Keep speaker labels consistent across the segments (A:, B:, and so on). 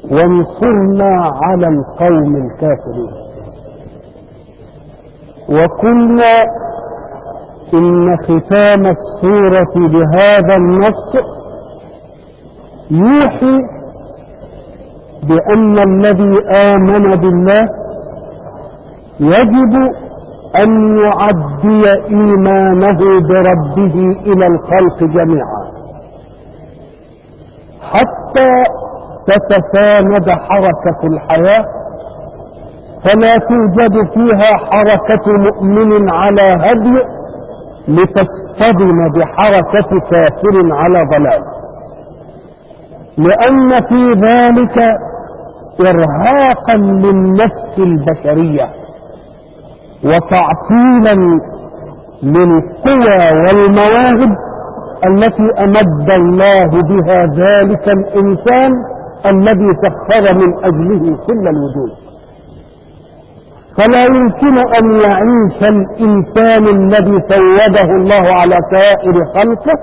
A: وانصرنا على القوم الكافرين وقلنا إن ختام السورة بهذا النص يوحي بأن الذي آمن بالله يجب أن يعدي إيمانه بربه إلى الخلق جميعا حتى تتساند حركة الحياة فلا توجد فيها حركة مؤمن على هدي لتصطدم بحركة كافر على ضلال لأن في ذلك إرهاقا للنفس البشرية وتعطيلا للقوى والمواهب التي أمد الله بها ذلك الإنسان الذي سخر من أجله كل الوجود فلا يمكن أن يعيش الإنسان الذي سوده الله على سائر خلقه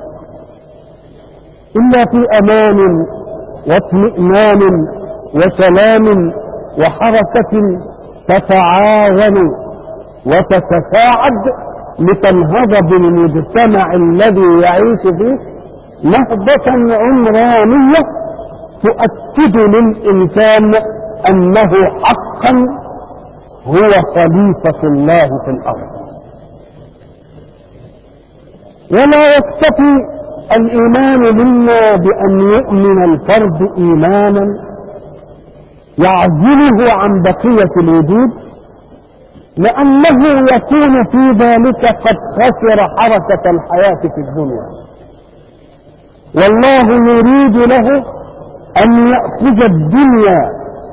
A: إلا في أمان واطمئنان وسلام وحركة تتعاون وتتساعد لتنهض بالمجتمع الذي يعيش فيه نهضة عمرانية تؤكد للإنسان أنه حقا هو خليفة الله في الأرض ولا يكتفي الإيمان منا بأن يؤمن الفرد إيمانا يعزله عن بقية الوجود لأنه يكون في ذلك قد خسر حركة الحياة في الدنيا والله يريد له أن يأخذ الدنيا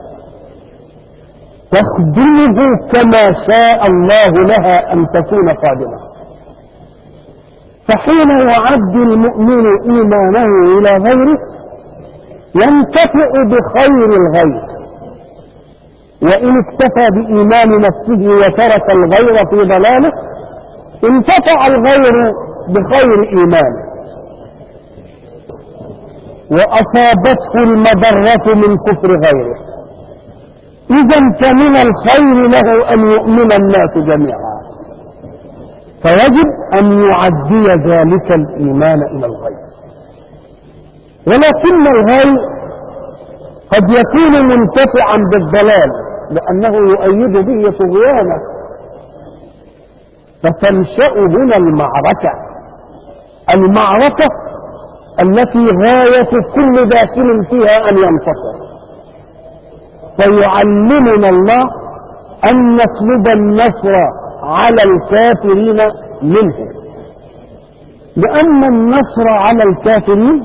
A: تخدمه كما شاء الله لها أن تكون قادمة فحين يعد المؤمن إيمانه إلى غيره ينتفع بخير الغير وإن اكتفى بإيمان نفسه وترك الغير في ضلاله انتفع الغير بخير إيمانه وأصابته المضرة من كفر غيره إذا فمن الخير له أن يؤمن الناس جميعا فيجب أن يعدي ذلك الإيمان إلى الغير ولكن الغير قد يكون منتفعا بالضلال لأنه يؤيد به طغيانه فتنشأ هنا المعركة المعركة التي غاية كل داخل فيها أن ينتصر فيعلمنا الله أن نطلب النصر على الكافرين منه لأن النصر على الكافرين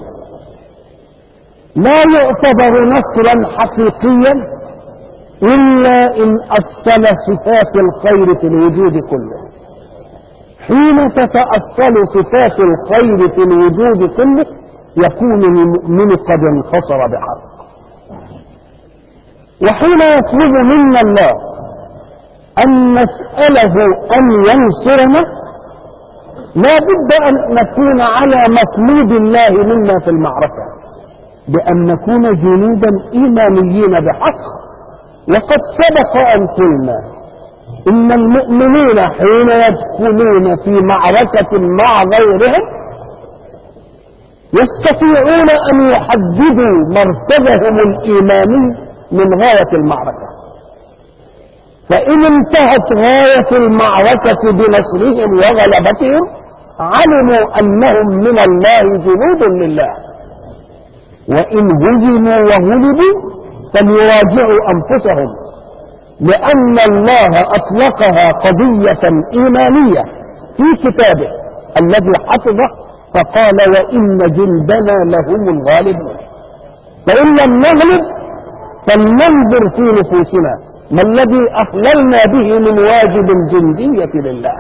A: لا يعتبر نصرا حقيقيا إلا إن أصل صفات الخير في الوجود كله حين تتأصل صفات الخير في الوجود كله يكون المؤمن قد انتصر بحق وحين يطلب منا الله أن نسأله أن ينصرنا لا بد أن نكون على مطلوب الله منا في المعركة بأن نكون جنودا إيمانيين بحق وقد سبق أن قلنا إن المؤمنين حين يدخلون في معركة مع غيرهم يستطيعون أن يحددوا مرتبهم الإيماني من غاية المعركة فإن انتهت غاية المعركة بنصرهم وغلبتهم علموا أنهم من الله جنود لله وإن هزموا وغلبوا فليراجعوا أنفسهم لأن الله أطلقها قضية إيمانية في كتابه الذي حفظه فقال وإن جندنا لهم الغالبون فإن لم نغلب فلننظر في نفوسنا ما الذي أخللنا به من واجب الجندية لله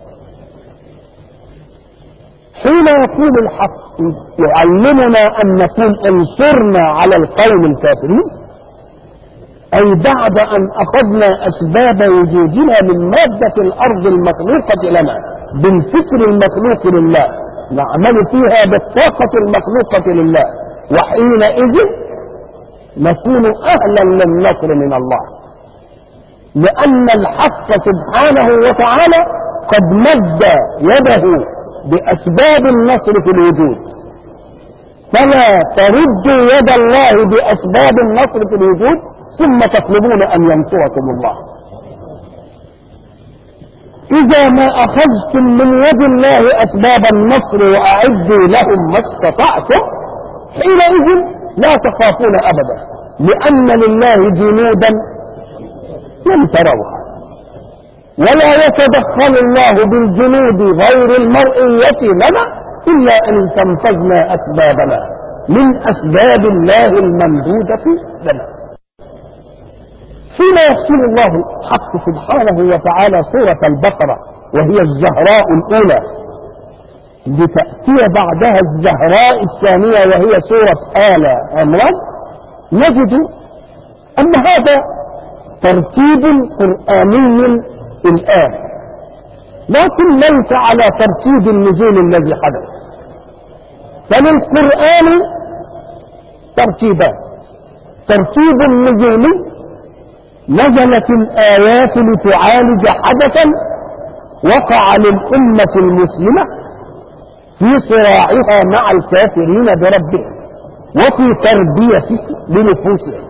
A: حين يقول الحق يعلمنا أن نكون انصرنا على القوم الكافرين أي بعد أن أخذنا أسباب وجودنا من مادة الأرض المخلوقة لنا بالفكر المخلوق لله نعمل فيها بالطاقة المخلوقة لله وحينئذ نكون أهلا للنصر من الله لأن الحق سبحانه وتعالى قد مد يده بأسباب النصر في الوجود فلا تردوا يد الله بأسباب النصر في الوجود ثم تطلبون أن ينصركم الله إذا ما أخذتم من يد الله أسباب النصر وأعدوا لهم ما استطعتم حينئذ لا تخافون أبدا لأن لله جنودا لم تروها ولا يتدخل الله بالجنود غير المرئية لنا إلا أن تنفذنا أسبابنا من أسباب الله الممدودة لنا حين يختم الله الحق سبحانه وتعالى سورة البقرة وهي الزهراء الأولى لتأتي بعدها الزهراء الثانية وهي سورة آل عمران نجد أن هذا ترتيب قرآني الآن لكن ليس على ترتيب النزول الذي حدث فللقرآن ترتيبان ترتيب نزولي نزلت الآيات لتعالج حدثا وقع للأمة المسلمة في صراعها مع الكافرين بربهم وفي تربيته لنفوسهم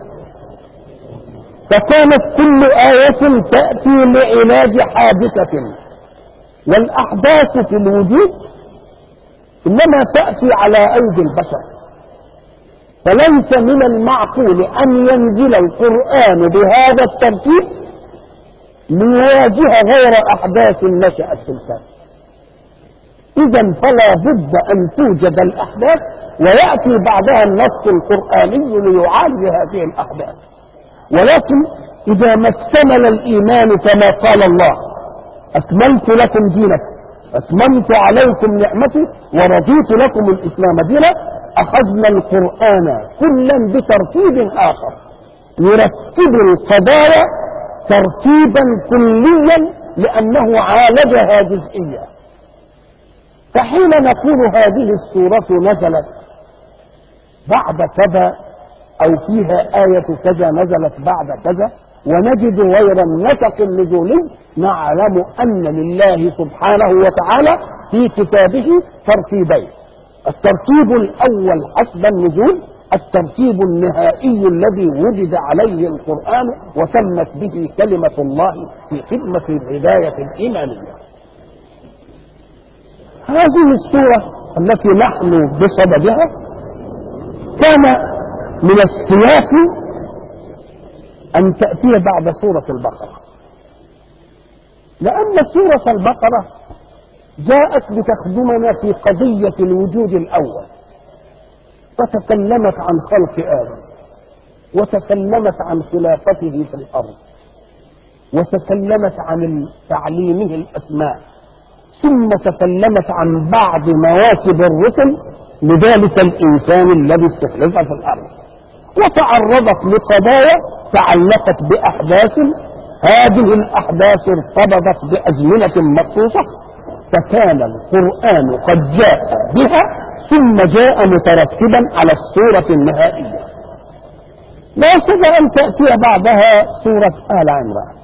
A: فكانت كل آية تأتي لعلاج حادثة والأحداث في الوجود إنما تأتي على أيدي البشر فليس من المعقول أن ينزل القرآن بهذا الترتيب ليواجه غير أحداث نشأت في الكون إذا فلا بد أن توجد الأحداث ويأتي بعدها النص القرآني ليعالج هذه الأحداث ولكن إذا ما اكتمل الإيمان كما قال الله أكملت لكم دينكم أتممت عليكم نعمتي ورضيت لكم الإسلام دينا أخذنا القرآن كلا بترتيب آخر يرتب القضايا ترتيبا كليا لأنه عالجها جزئيا فحين نقول هذه السورة نزلت بعد كذا أو فيها آية كذا نزلت بعد كذا ونجد غير النسق النزولي نعلم أن لله سبحانه وتعالى في كتابه ترتيبين الترتيب الأول حسب النزول الترتيب النهائي الذي وجد عليه القرآن وتمت به كلمة الله في خدمة الهداية الإيمانية هذه السورة التي نحن بصددها كان من السياق أن تأتي بعد سورة البقرة لأن سورة البقرة جاءت لتخدمنا في قضية الوجود الأول وتكلمت عن خلق آدم وتكلمت عن خلافته في الأرض وتكلمت عن تعليمه الأسماء ثم تكلمت عن بعض مواكب الرسل لذلك الإنسان الذي استخلف في الأرض وتعرضت لقضايا تعلقت بأحداث هذه الأحداث ارتبطت بأزمنة مخصوصة فكان القرآن قد جاء بها ثم جاء مترتبا على الصورة النهائية لا شك أن تأتي بعدها سورة آل عمران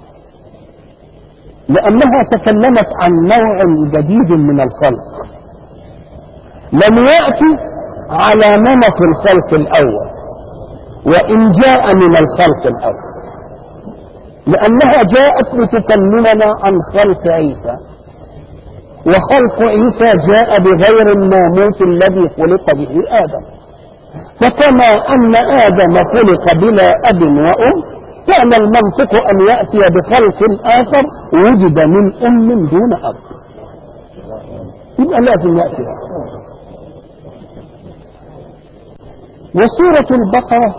A: لأنها تكلمت عن نوع جديد من الخلق لم يأتي على نمط الخلق الأول وإن جاء من الخلق الأول لأنها جاءت لتكلمنا عن خلق عيسى وخلق عيسى جاء بغير الناموس الذي خلق به آدم فكما أن آدم خلق بلا أب وأم كان المنطق أن يأتي بخلق آخر وجد من أم دون أب يبقى لازم يأتي وسورة البقرة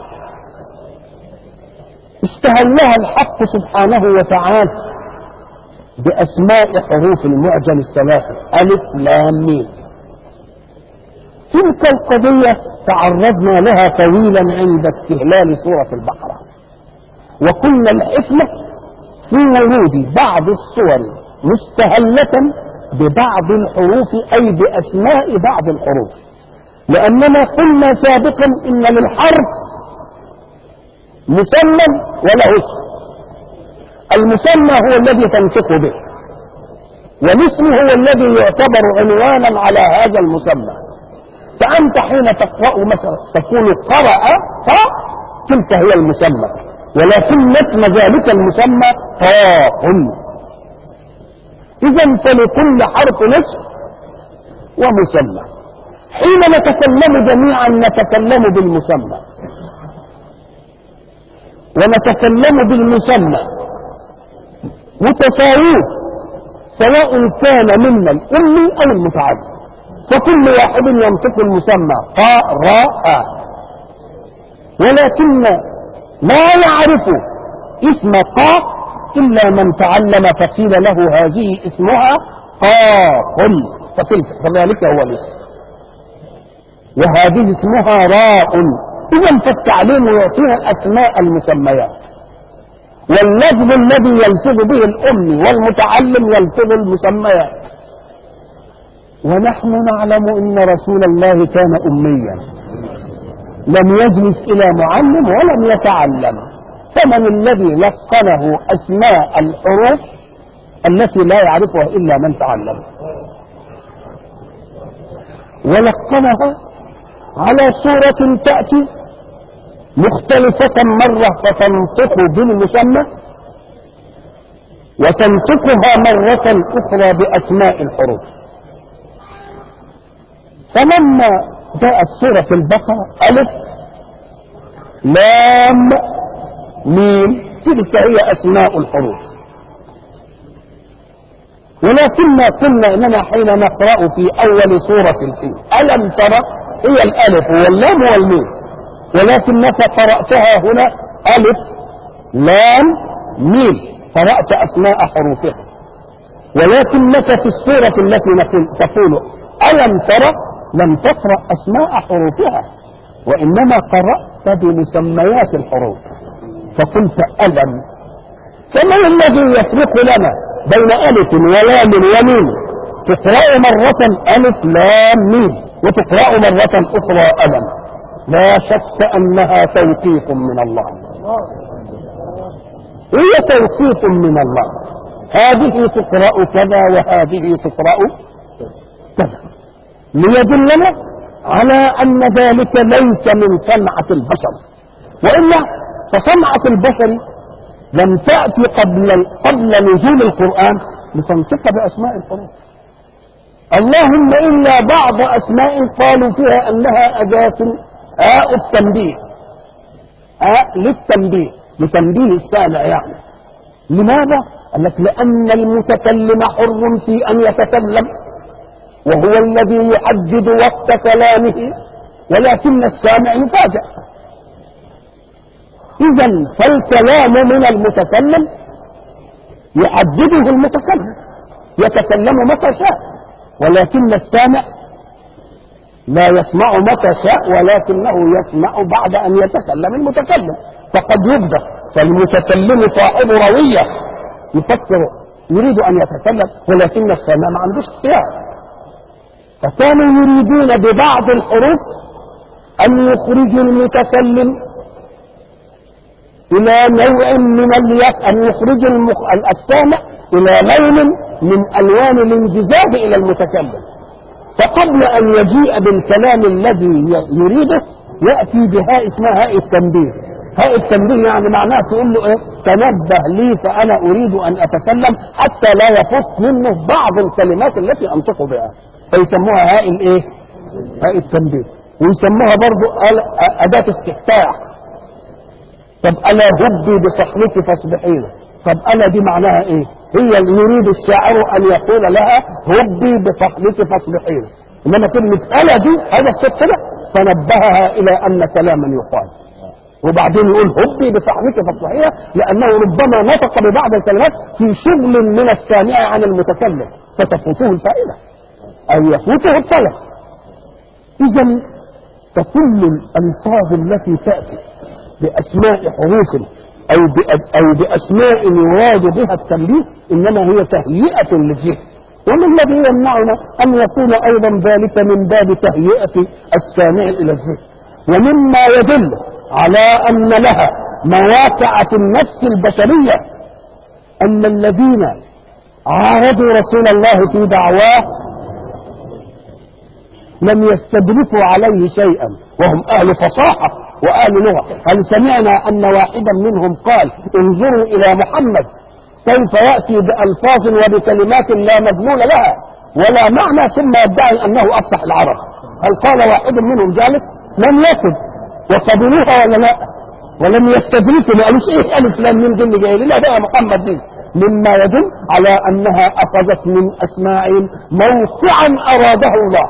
A: استهلها الحق سبحانه وتعالى بأسماء حروف المعجم الثلاثة ألف لام ميم تلك القضية تعرضنا لها طويلا عند استهلال سورة البقرة وقلنا الحكمة في ورود بعض الصور مستهلة ببعض الحروف أي بأسماء بعض الحروف لأننا قلنا سابقا إن للحرف مسمى وله اسم المسمى هو الذي تنطق به والاسم هو الذي يعتبر عنوانا على هذا المسمى فأنت حين تقرأ مثلا تقول قرأ فتلك هي المسمى ولكن اسم ذلك المسمى طاء إذا فلكل حرف اسم ومسمى حين نتكلم جميعا نتكلم بالمسمى ونتكلم بالمسمى متساويه سواء كان منا الأمي أو المتعدد فكل واحد ينطق المسمى قراء ولكن لا يعرف اسم قاف إلا من تعلم فقيل له هذه اسمها قاف فتلك فذلك هو الاسم وهذه اسمها راء إذا فالتعليم يعطينا أسماء المسميات واللفظ الذي يلفظ به الأم والمتعلم يلفظ المسميات ونحن نعلم ان رسول الله كان اميا لم يجلس الى معلم ولم يتعلم فمن الذي لقنه اسماء الحروف التي لا يعرفها الا من تعلم ولقنها على صورة تأتي مختلفة مرة فتنطق بالمسمى وتنطقها مرة أخرى بأسماء الحروف فلما جاءت سورة البقرة ألف لام ميم تلك هي أسماء الحروف ولكننا قلنا إننا حين نقرأ في أول سورة فيه ألم ترى هي الألف واللام والميم ولكنك قرأتها هنا ألف لام ميم قرأت أسماء حروفها ولكنك في السورة التي نقول تقول ألم ترى لم تقرأ أسماء حروفها وإنما قرأت بمسميات الحروف فقلت ألم فما الذي يفرق لنا بين ألف ولام وميم تقرأ مرة ألف لام ميم وتقرأ مرة أخرى ألم لا شك أنها توقيف من الله هي توقيف من الله هذه تقرأ كذا وهذه تقرأ كذا ليدلنا على أن ذلك ليس من صنعة البشر وإلا فصنعة البشر لم تأتي قبل قبل نزول القرآن لتنطق بأسماء الحروف اللهم إلا بعض أسماء قالوا فيها أنها أداة آء التنبيه آء للتنبيه لتنبيه السامع يعني لماذا؟ قال لك لأن المتكلم حر في أن يتكلم وهو الذي يحدد وقت كلامه ولكن السامع يفاجأ إذا فالكلام من المتكلم يحدده المتكلم يتكلم متى شاء ولكن السامع لا يسمع متى شاء ولكنه يسمع بعد أن يتكلم المتكلم فقد يبدأ فالمتكلم صاحب روية يفكر يريد أن يتكلم ولكن السامع ما عندوش اختيار فكانوا يريدون ببعض الحروف أن يخرجوا المتكلم إلى نوع من اليق أن يخرجوا المخ... السامع إلى لون من ألوان الانجذاب إلى المتكلم فقبل أن يجيء بالكلام الذي يريده يأتي بهاء اسمها هاء التنبيه هاء التنبيه يعني معناه تقول له ايه تنبه لي فأنا أريد أن أتكلم حتى لا يفوت منه بعض الكلمات التي أنطق بها فيسموها هاء الايه هاء التنبيه ويسموها برضو أداة استفتاح طب ألا هبي بصحنك فاصبحين طب ألا دي معناها ايه هي اللي يريد الشاعر أن يقول لها هبي بصحنك فاصبحين إنما كلمة ألا دي هذا الصوت كده فنبهها إلى أن كلاما يقال وبعدين يقول هبي بصحنك فاصبحين لأنه ربما نطق ببعض الكلمات في شغل من السامع عن المتكلم فتفوته الفائدة أو يفوته الطلب إذا فكل الألفاظ التي تأتي بأسماء حروف أو أو بأسماء يراد بها التنبيه إنما هي تهيئة للذهن وما الذي يمنعنا أن يكون أيضا ذلك من باب تهيئة السامع إلى الذهن ومما يدل على أن لها مواقع في النفس البشرية أن الذين عارضوا رسول الله في دعواه لم يستدركوا عليه شيئا وهم أهل فصاحة وأهل لغة هل سمعنا أن واحدا منهم قال انظروا إلى محمد كيف يأتي بألفاظ وبكلمات لا مدلول لها ولا معنى ثم يدعي أنه أفصح العرب هل قال واحد منهم ذلك لم يكن وقبلوها ولا لا ولم يستدركوا ما قالوش ايه الف لام ميم دي اللي جاي لنا بقى محمد دي مما يدل على انها اخذت من اسماعهم موقعا اراده الله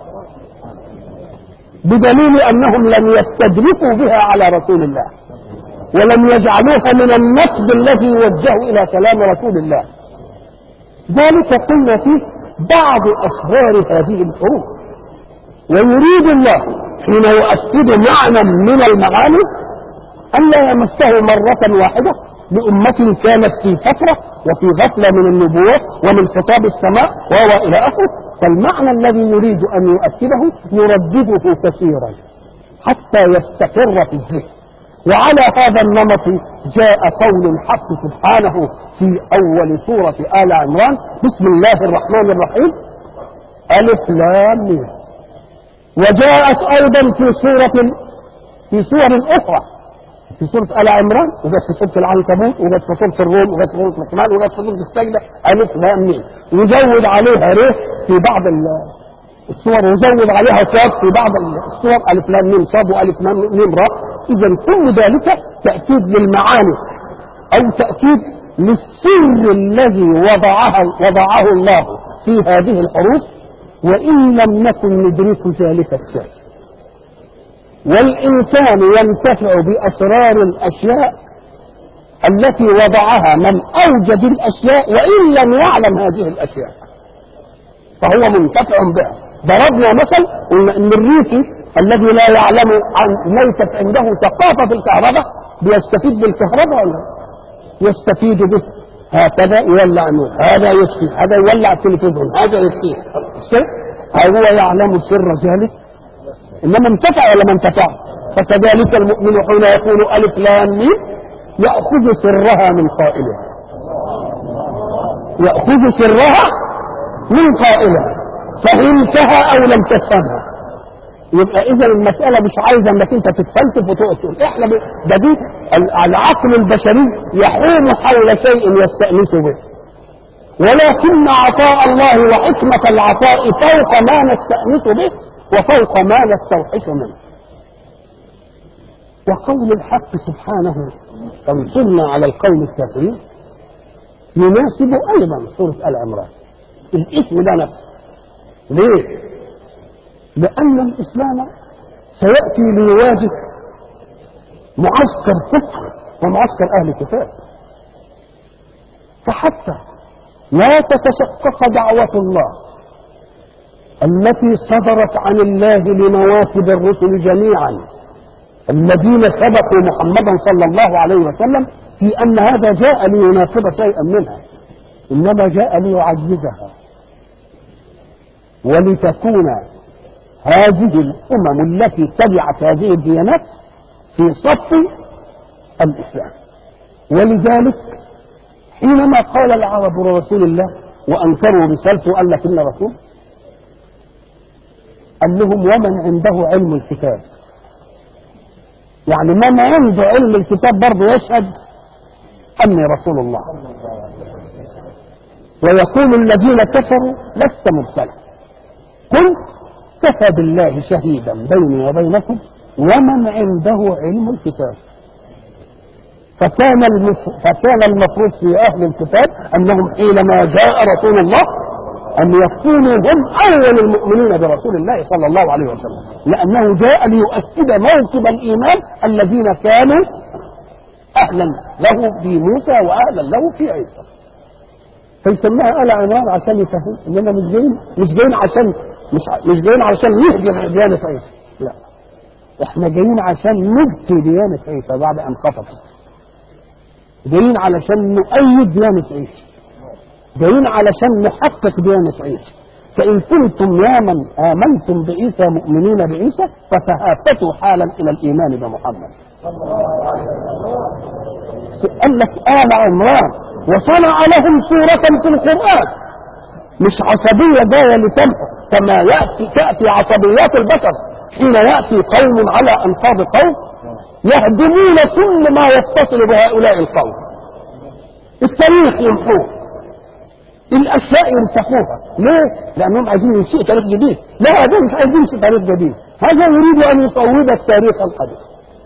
A: بدليل انهم لم يستدركوا بها على رسول الله ولم يجعلوها من النقد الذي يوجه الى كلام رسول الله ذلك قلنا فيه بعض اسرار هذه الحروف ويريد الله حين يؤكد معنى من المعاني ألا يمسه مرة واحدة لأمة كانت في فترة وفي غفلة من النبوة ومن خطاب السماء وهو إلى آخره فالمعنى الذي يريد أن يؤكده يردده كثيرا حتى يستقر في الذهن وعلى هذا النمط جاء قول الحق سبحانه في أول سورة آل عمران بسم الله الرحمن الرحيم ألف لام ميم وجاءت أيضا في سورة في سور أخرى في سورة آل عمران وجت في سورة العنكبوت وجت في سورة الروم وجت في سورة لقمان وجت في سورة السجدة ألف لام ميم وزود عليها ر في بعض السور وزود عليها صاد في بعض السور ألف لام ميم صاد وألف لام ميم راء إذا كل ذلك تأكيد للمعاني أو تأكيد للسر الذي وضعها وضعه الله في هذه الحروف وإن لم نكن ندرك ذلك السر والإنسان ينتفع بأسرار الأشياء التي وضعها من أوجد الأشياء وإن لم يعلم هذه الأشياء فهو منتفع بها ضربنا مثل قلنا ان الريفي الذي لا يعلم عن ليست عنده ثقافه في الكهرباء بيستفيد بالكهرباء ولا يستفيد به هكذا يولع نور هذا يطفي هذا يولع التلفزيون هذا يطفيه هل هو يعلم سر ذلك انما انتفع ولا ما انتفع فكذلك المؤمن حين يقول الف لام ميم ياخذ سرها من قائلها ياخذ سرها من قائلها فهمتها او لم تفهمها يبقى اذا المساله مش عايزه انك انت تتفلسف وتقعد تقول احنا ده دي العقل البشري يحوم حول شيء يستانس به ولكن عطاء الله وحكمه العطاء فوق ما نستانس به وفوق ما نستوحش منه وقول الحق سبحانه انصرنا على القوم الكافرين يناسب ايضا سوره ال عمران الاسم ده نفسه ليه لان الاسلام سياتي ليواجه معسكر كفر ومعسكر اهل كتاب فحتى لا تتشقق دعوه الله التي صدرت عن الله لمواكب الرسل جميعا الذين سبقوا محمدا صلى الله عليه وسلم في ان هذا جاء ليناقض شيئا منها انما جاء ليعززها ولتكون هذه الامم التي تبعت هذه الديانات في صف الاسلام ولذلك حينما قال العرب لرسول الله وانكروا رسالته قال لك ان رسول قال لهم ومن عنده علم الكتاب يعني من عنده علم الكتاب برضه يشهد اني رسول الله ويقول الذين كفروا لست مرسلا قل كفى بالله شهيدا بيني وبينكم ومن عنده علم الكتاب فكان المف... فكان المفروض في اهل الكتاب انهم حينما جاء رسول الله ان يكونوا هم اول المؤمنين برسول الله صلى الله عليه وسلم لانه جاء ليؤكد موكب الايمان الذين كانوا اهلا له في موسى واهلا له في عيسى فيسميها آل عمران عشان يفهم اننا مش جايين مش جايين عشان مش مش جايين عشان نهجر ديانة عيسى لا احنا جايين عشان نبقي ديانة عيسى بعد ان خطفت جايين علشان نؤيد ديانة عيسى جايين علشان نحقق ديانة عيسى فإن كنتم يا من آمنتم بعيسى مؤمنين بعيسى فتهافتوا حالا إلى الإيمان بمحمد قال لك آل عمران وصنع لهم سورة في القرآن مش عصبية جاية لتمحو كما يأتي تأتي عصبيات البشر حين يأتي قوم على أنقاض قوم يهدمون كل ما يتصل بهؤلاء القوم التاريخ يمحوه الاشياء يمسحوها ليه؟ لانهم عايزين ينشئوا تاريخ جديد لا هذا مش عايزين ينشئوا تاريخ جديد هذا يريد ان يصوب التاريخ القديم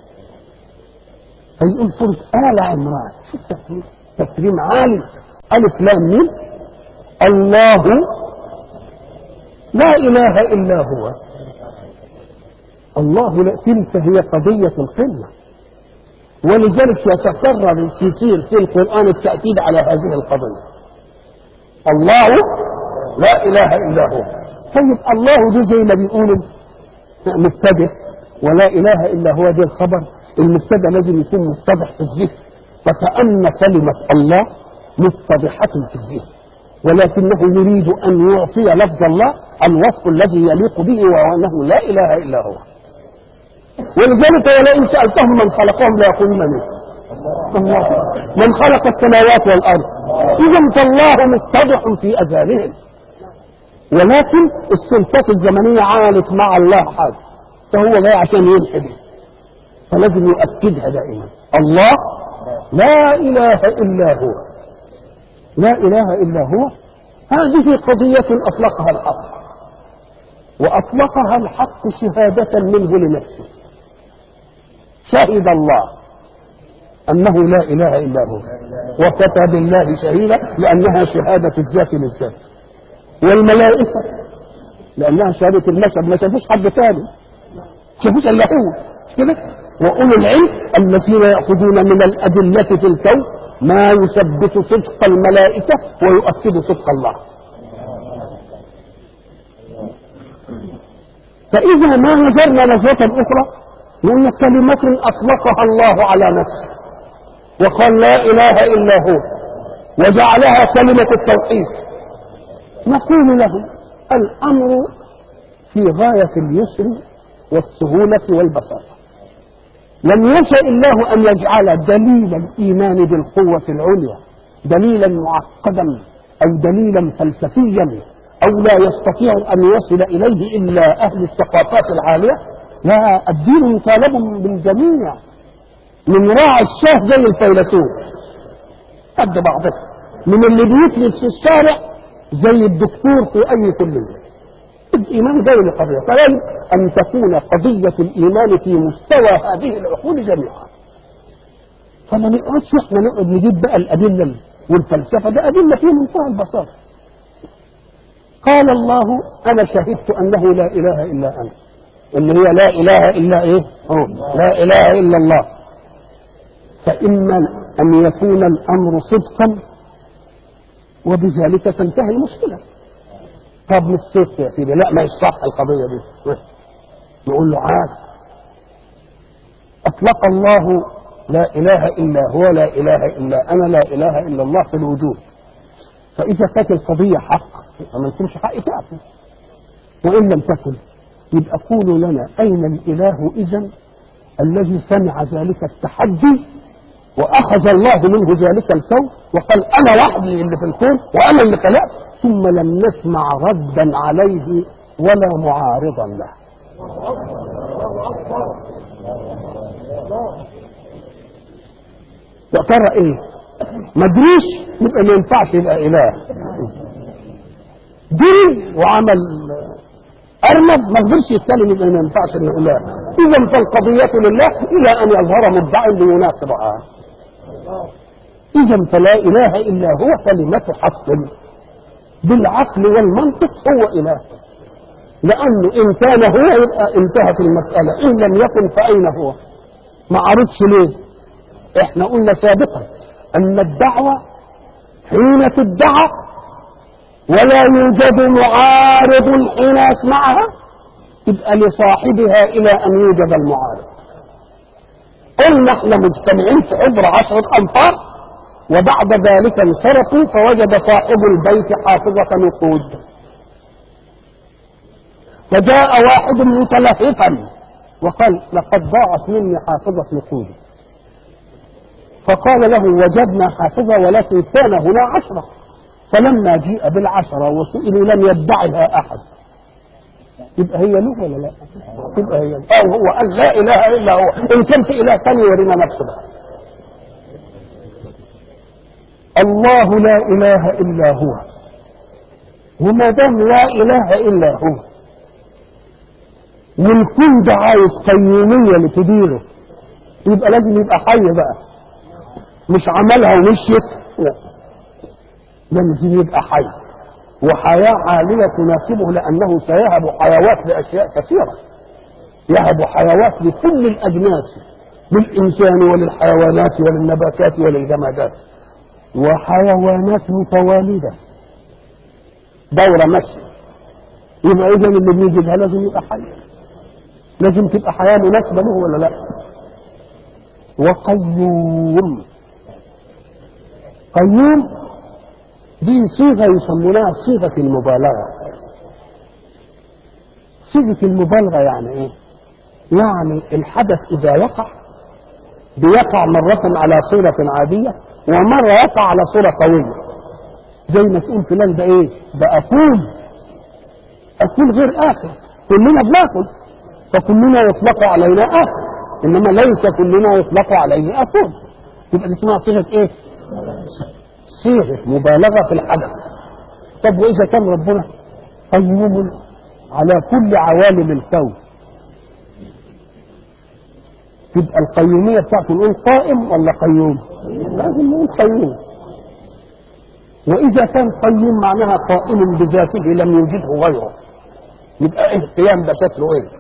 A: فيقول سورة آل عمران شو التكريم؟ تكريم عالي ألف لام ميم الله لا إله إلا هو الله لا تلك هي قضية القمة ولذلك يتكرر كثير في القرآن التأكيد على هذه القضية الله لا اله الا هو طيب الله دي زي ما بيقولوا مبتدئ ولا اله الا هو دي الخبر المبتدا لازم يكون متضح في الذهن فكأن كلمة الله متضحة في الذهن ولكنه يريد أن يعطي لفظ الله الوصف الذي يليق به وهو أنه لا إله إلا هو ولذلك ولئن سألتهم من خلقهم ليقولون منه الله من خلق السماوات والارض اذا فالله متضح في اذانهم ولكن السلطات الزمنيه عملت مع الله حاجه فهو جاي عشان يلحد فلازم يؤكدها دائما الله لا اله الا هو لا اله الا هو هذه قضيه اطلقها الحق واطلقها الحق شهاده منه لنفسه شهد الله أنه لا إله إلا هو وكفى بالله شهيدا لأنها شهادة الذات للذات والملائكة لأنها شهادة المشهد ما شافوش حد ثاني شافوش إلا هو مش كده وأولو العلم الذين يأخذون من الأدلة في الكون ما يثبت صدق الملائكة ويؤكد صدق الله فإذا ما نظرنا نظرة أخرى لأن كلمة أطلقها الله على نفسه وقال لا إله إلا هو وجعلها كلمة التوحيد نقول له الأمر في غاية اليسر والسهولة والبساطة لم يشاء الله أن يجعل دليل الإيمان بالقوة العليا دليلا معقدا أو دليلا فلسفيا أو لا يستطيع أن يصل إليه إلا أهل الثقافات العالية لا الدين مطالب بالجميع من راعي الشاه زي الفيلسوف قد بعضه من اللي بيفلس في الشارع زي الدكتور في اي كليه الايمان جاي لقضيه فيجب ان تكون قضيه الايمان في مستوى هذه العقول جميعا فما نقعدش احنا نقعد نجيب بقى الادله والفلسفه ده ادله في منتهى البساطه قال الله انا شهدت انه لا اله الا انا اللي هي لا اله الا ايه؟ أوه. لا اله الا الله فإما أن يكون الأمر صدقا وبذلك تنتهي المشكلة طب مش صدق يا سيدي لا ما يصح القضية دي نقول له عاد أطلق الله لا إله إلا هو لا إله إلا أنا لا إله إلا الله في الوجود فإذا كانت القضية حق فما يكونش حق تعفو وإن لم تكن يبقى قولوا لنا أين الإله إذا الذي سمع ذلك التحدي واخذ الله منه ذلك الكون وقال انا وحدي اللي في الكون وانا اللي خلقت ثم لم نسمع ردا عليه ولا معارضا له يا ترى ايه ما ادريش يبقى ما ينفعش يبقى اله دري وعمل ارنب ما قدرش يتكلم يبقى ما ينفعش انه اله اذا فالقضيه لله الى ان يظهر مدعي ليناقضها إذا فلا إله إلا هو كلمة حق بالعقل والمنطق هو إله لأنه إن كان هو يبقى انتهت المسألة إن لم يكن فأين هو ما عرضش ليه إحنا قلنا سابقا أن الدعوة حين تدعى ولا يوجد معارض حين يسمعها يبقى لصاحبها إلى أن يوجد المعارض قلنا احنا مجتمعين في حجر عشرة أمتار وبعد ذلك انصرفوا فوجد صاحب البيت حافظة نقود فجاء واحد متلهفا وقال لقد ضاعت مني حافظة نقود فقال له وجدنا حافظا ولكن كان هنا عشرة فلما جيء بالعشرة وسئلوا لم يدعها أحد يبقى هي له ولا لا؟ يبقى هي أو هو قال لا إله إلا هو إن كان في إله ثاني ورينا نفسه بقى الله لا إله إلا هو وما دام لا إله إلا هو والكون ده عايز قيومية لتديره يبقى لازم يبقى حي بقى مش عملها ومشيت لا لازم يبقى حي وحياة عالية تناسبه لأنه سيهب حيوات لأشياء كثيرة يهب حيوات لكل الأجناس للإنسان وللحيوانات وللنباتات وللجمادات وحيوانات متوالدة دورة ماشية يبقى إذا اللي بيجيبها لازم يبقى حي لازم تبقى حياة مناسبة له ولا لا وقيوم قيوم دي صيغة يسمونها صيغة المبالغة صيغة المبالغة يعني ايه يعني الحدث اذا وقع بيقع مرة على صورة عادية ومرة يقع على صورة قوية زي ما تقول فلان ده ايه ده اكون اكون غير اكل كلنا بناكل فكلنا يطلق علينا اكل انما ليس كلنا يطلق عليه اكون يبقى دي اسمها صيغة ايه صيغة مبالغة في الحدث طب وإذا كان ربنا قيوم على كل عوالم الكون تبقى القيومية بتاعته نقول قائم ولا قيوم؟ لازم نقول قيوم وإذا كان قيوم معناها قائم بذاته لم يوجده غيره يبقى إيه القيام ده شكله إيه؟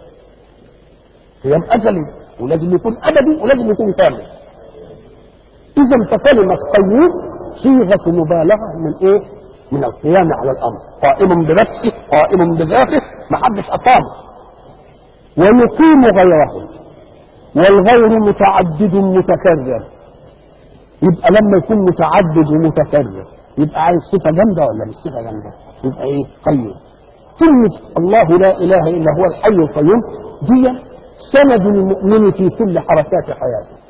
A: قيام أزلي ولازم يكون أبدي ولازم يكون كامل إذا فكلمة قيوم صيغة مبالغة من إيه؟ من القيام على الأمر قائم بنفسه قائم بذاته ما حدش أقامه ويقيم غيره والغير متعدد متكرر يبقى لما يكون متعدد ومتكرر يبقى عايز صفة جامدة ولا مش صفة جامدة؟ يبقى إيه؟ قيوم كلمة الله لا إله إلا هو الحي القيوم دي سند المؤمن في كل حركات حياته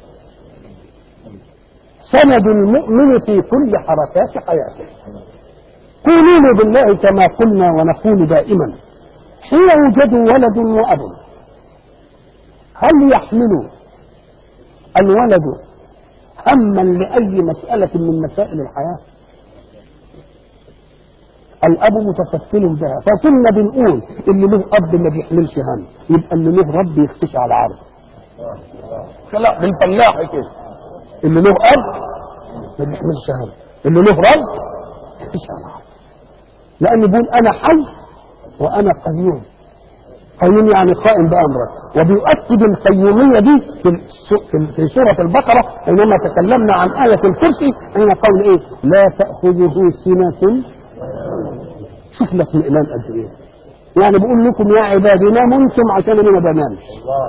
A: سند المؤمن في كل حركات حياته قولوا بالله كما قلنا ونقول دائما حين يوجد ولد وأب هل يحمل الولد هما لأي مسألة من مسائل الحياة الأب متكفل بها فكنا بنقول اللي له أب ما بيحملش هم يبقى اللي له رب يختشي على عرض لا بالفلاح كده اللي له أب ما بيحملش هم اللي له رب يختشي على عرض لأن بيقول أنا حي وأنا قيوم قيوم يعني قائم بأمرك وبيؤكد القيومية دي في في سورة البقرة حينما تكلمنا عن آية الكرسي حين قول إيه لا تأخذه سنة شوف لك الإيمان قد إيه يعني بقول لكم يا عبادي ناموا انتم عشان انا ما بنامش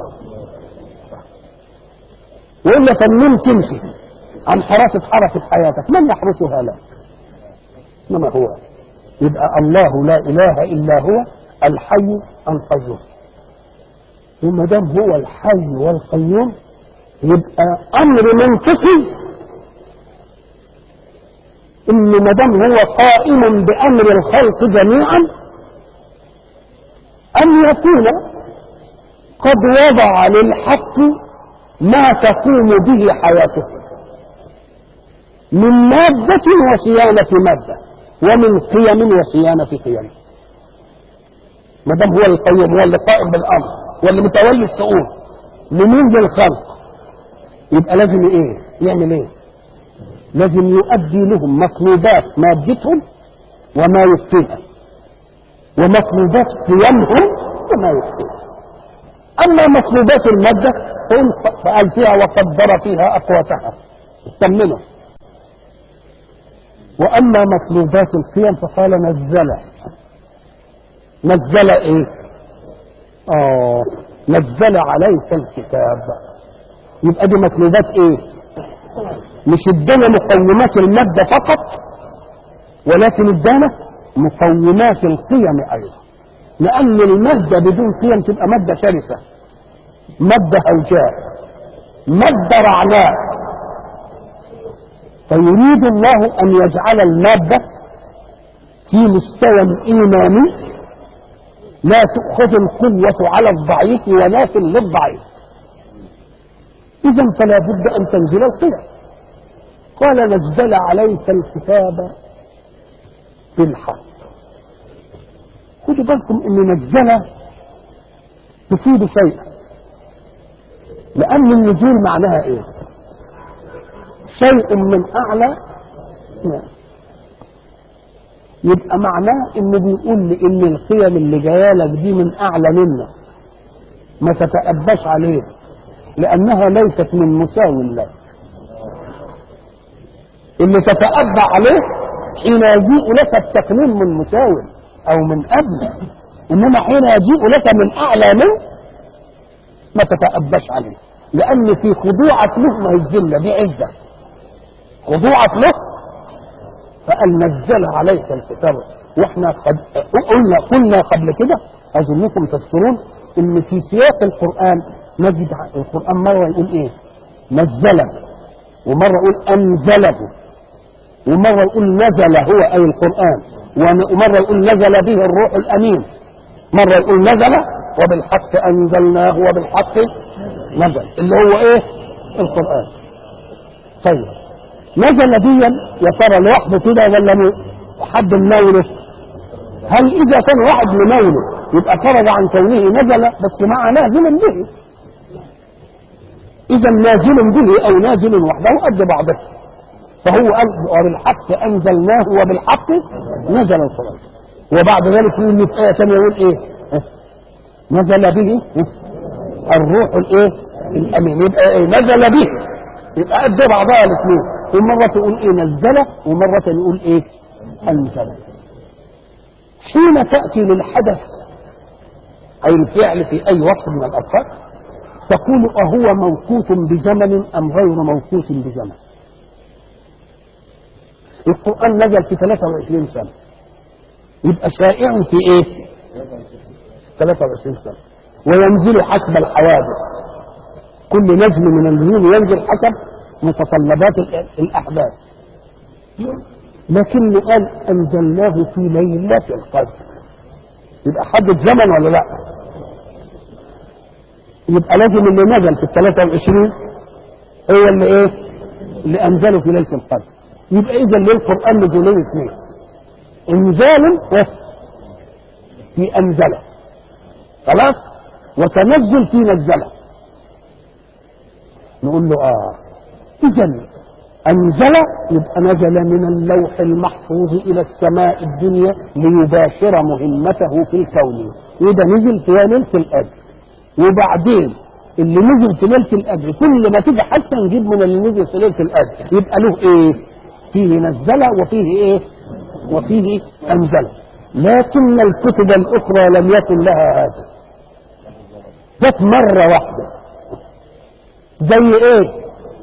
A: والا تنم تمشي عن حراسة حركة حياتك من يحرسها لك انما هو يبقى الله لا اله الا هو الحي القيوم وما دام هو الحي والقيوم يبقى امر منطقي ان ما دام هو قائم بامر الخلق جميعا ان يكون قد وضع للحق ما تقوم به حياته من مادة وصيانة مادة ومن قيم وصيانة قيم ما دام هو القيوم هو اللي قائم بالامر واللي متولي الشؤون لمين للخلق يبقى لازم ايه يعمل ايه لازم يؤدي لهم مطلوبات مادتهم وما يبقيها ومطلوبات قيمهم وما يبقيها اما مطلوبات الماده فقال فيها وقدر فيها اقواتها اطمنوا واما مطلوبات القيم فقال نزل نزل ايه اه نزل عليك الكتاب يبقى دي مطلوبات ايه مش ادانا مقومات المادة فقط ولكن ادانا مقومات القيم ايضا لان المادة بدون قيم تبقى مادة شرسة مادة هوجاء مادة رعناء فيريد الله أن يجعل المادة في مستوى إيماني لا تؤخذ القوة على الضعيف ولكن للضعيف إذا فلا بد أن تنزل القيم قال نزل عليك الكتاب بالحق خدوا بالكم ان نزل تفيد شيئا لان النزول معناها ايه شيء من اعلى نعم. يبقى معناه انه بيقول لي ان القيم اللي جايه لك دي من اعلى منك ما تتأباش عليه لانها ليست من مساو لك اللي تتأبى عليه حين يجيء لك التقليل من مساو او من ادنى انما حين يجيء لك من اعلى منه ما تتأباش عليه لان في خضوعك له ما هي الذله دي عزه خضوعك له فقال نزل عليك الكتاب واحنا قد قلنا قلنا قبل كده اظنكم تذكرون ان في سياق القران نجد القران مره يقول ايه نزله ومره يقول انزله ومره يقول نزل هو اي القران ومره يقول نزل به الروح الامين مره يقول نزل وبالحق انزلناه وبالحق نزل اللي هو ايه القران طيب نزل ديا يا ترى لوحده كده ولا حد مناوله هل اذا كان واحد مناوله يبقى خرج عن كونه نزل بس مع نازل به اذا نازل به او نازل وحده قد بعضه فهو قال وبالحق انزلناه وبالحق نزل القران وبعد ذلك يقول في ايه ثانيه يقول ايه نزل به الروح الايه الامين يبقى إيه؟ نزل به يبقى قد بعضها الاثنين ومرة تقول ايه نزل ومرة يقول ايه انزل حين تأتي للحدث أي الفعل في أي وقت من الأوقات تقول أهو موقوت بزمن أم غير موقوت بزمن القرآن نزل في 23 سنة يبقى شائع في ايه 23 سنة وينزل حسب الحوادث كل نجم من النجوم ينزل حسب متطلبات الأحداث لكنه قال أنزلناه في ليلة القدر يبقى حدد زمن ولا لا يبقى لازم اللي نزل في ال 23 هو اللي ايه اللي انزله في ليله القدر يبقى اذا للقران نزولين اثنين انزال في انزله خلاص وتنزل في نزله نقول له اه اذا انزل يبقى نزل من اللوح المحفوظ الى السماء الدنيا ليباشر مهمته في الكون وده نزل في ليله القدر وبعدين اللي نزل في ليله القدر كل ما تيجي حتى نجيب من اللي نزل في ليله القدر يبقى له ايه؟ فيه نزل وفيه ايه؟ وفيه انزل لكن الكتب الاخرى لم يكن لها هذا جت مره واحده زي ايه؟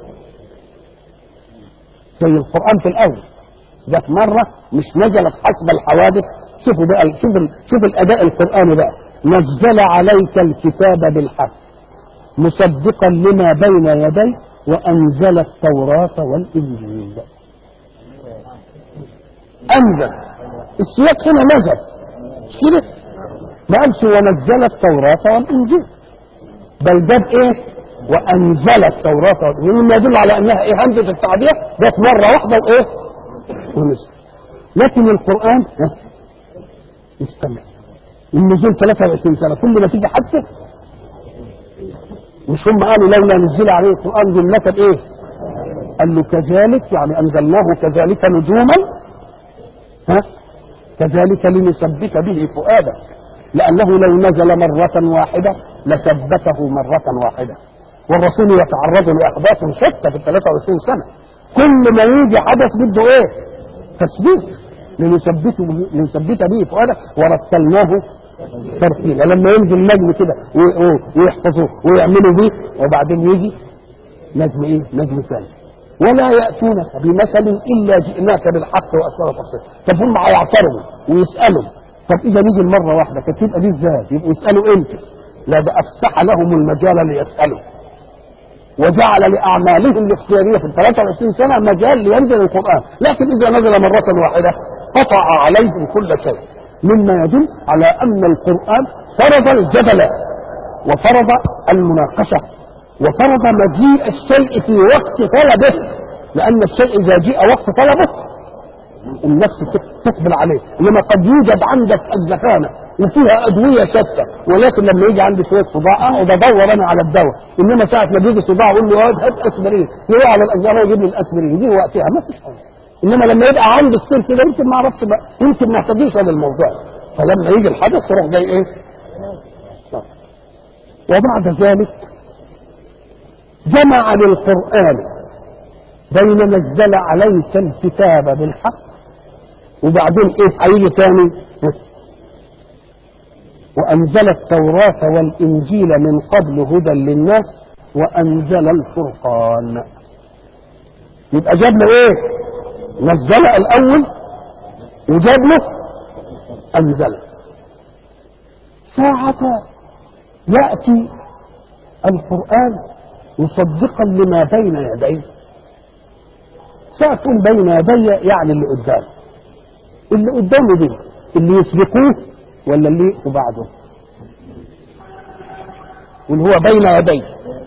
A: زي القران في الاول جت مره مش نزلت حسب الحوادث شوفوا بقى شوف ال- شوف الاداء القراني بقى نزل عليك الكتاب بالحق مصدقا لما بين يديه وانزل التوراه والانجيل انزل السياق هنا نزل مش كده ما قالش ونزل التوراه والانجيل بل جاب ايه وانزل التوراه والانجيل مما يدل على انها ايه همزه التعبير جت مره واحده وايه ونزل لكن القران ها، استمع النزول 23 سنه كل ما تيجي حادثه مش هم قالوا لولا نزل عليه القران جمله ايه؟ قال له كذلك يعني انزلناه كذلك نجوما ها كذلك لنثبت به فؤادك لانه لو نزل مره واحده لثبته مره واحده والرسول يتعرض لاحداث شتى في ال 23 سنه كل ما يجي حدث بده ايه؟ تثبيت لنثبته لنثبت به فؤادك ورتلناه ترتيلا لما ينزل نجم كده و- و- ويحفظوه ويعملوا بيه وبعدين يجي نجم ايه؟ نجم ثاني ولا ياتونك بمثل الا جئناك بالحق واسرار الصدق طب هم هيعترضوا ويسالوا طب اذا نيجي المره واحده كانت تبقى دي ازاي؟ يبقوا يسالوا امتى؟ لا ده افسح لهم المجال ليسالوا وجعل لأعمالهم الاختيارية في ال 23 سنة مجال لينزل القرآن لكن إذا نزل مرة واحدة قطع عليهم كل شيء مما يدل على أن القرآن فرض الجدل وفرض المناقشة وفرض مجيء الشيء في وقت طلبه لأن الشيء إذا جاء وقت طلبه النفس تقبل عليه انما قد يوجد عندك الزخانه وفيها ادويه شتى ولكن لما يجي عندي شويه صداع اقعد ادور انا على الدواء انما ساعه ما بيجي صداع اقول له هات اسبرين يروح على الازهر ويجيب لي الاسبرين دي وقتها ما فيش حاجه انما لما يبقى عندي السر كده يمكن ما اعرفش بقى يمكن ما اهتديش هذا الموضوع فلما يجي الحدث تروح جاي ايه وبعد ذلك جمع للقران بين نزل عليك الكتاب بالحق وبعدين ايه هيجي تاني وانزل التوراة والانجيل من قبل هدى للناس وانزل الفرقان يبقى جاب له ايه نزل الاول وجاب له انزل ساعة يأتي القرآن مصدقا لما بين يديه ساعة بين يدي يعني اللي قدام اللي قدامه دي اللي يسبقوه ولا اللي يأتوا بعده واللي هو بين يدي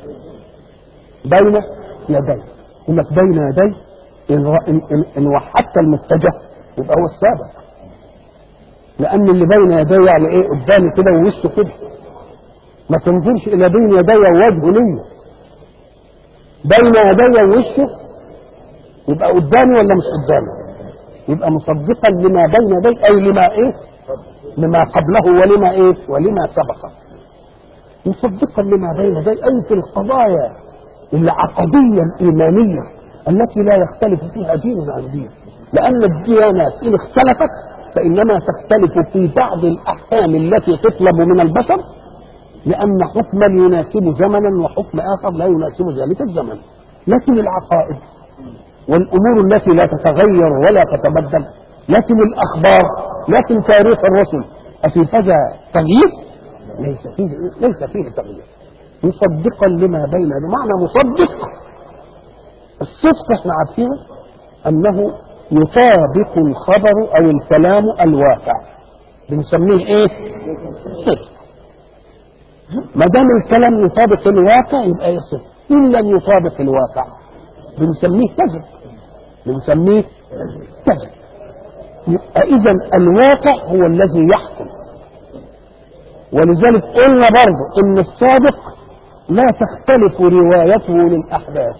A: بين يدي يقول لك بين يدي إن, إن, إن, إن وحدت المتجه يبقى هو السابق لأن اللي بين يدي يعني إيه قدامي كده ووشه كده ما تنظرش إلى بين يدي ووجهه ليا بين يدي ووشه يبقى قدامي ولا مش قدامي يبقى مصدقا لما بين يدي اي لما ايه لما قبله ولما ايه ولما سبقه مصدقا لما بين يدي اي في القضايا العقديه الايمانيه التي لا يختلف فيها دين عن دين لان الديانات ان اختلفت فانما تختلف في بعض الاحكام التي تطلب من البشر لان حكما يناسب زمنا وحكم اخر لا يناسب ذلك الزمن لكن العقائد والامور التي لا تتغير ولا تتبدل لكن الاخبار لكن تاريخ الرسل افي هذا تغيير ليس فيه ليس فيه تغيير مصدقا لما بين بمعنى مصدق الصدق احنا عارفين انه يطابق الخبر او الكلام الواقع بنسميه ايه صدق ما دام الكلام يطابق الواقع يبقى يصدق ان لم يطابق الواقع بنسميه كذب بنسميه كذب يبقى اذا الواقع هو الذي يحكم ولذلك قلنا برضه ان الصادق لا تختلف روايته للاحداث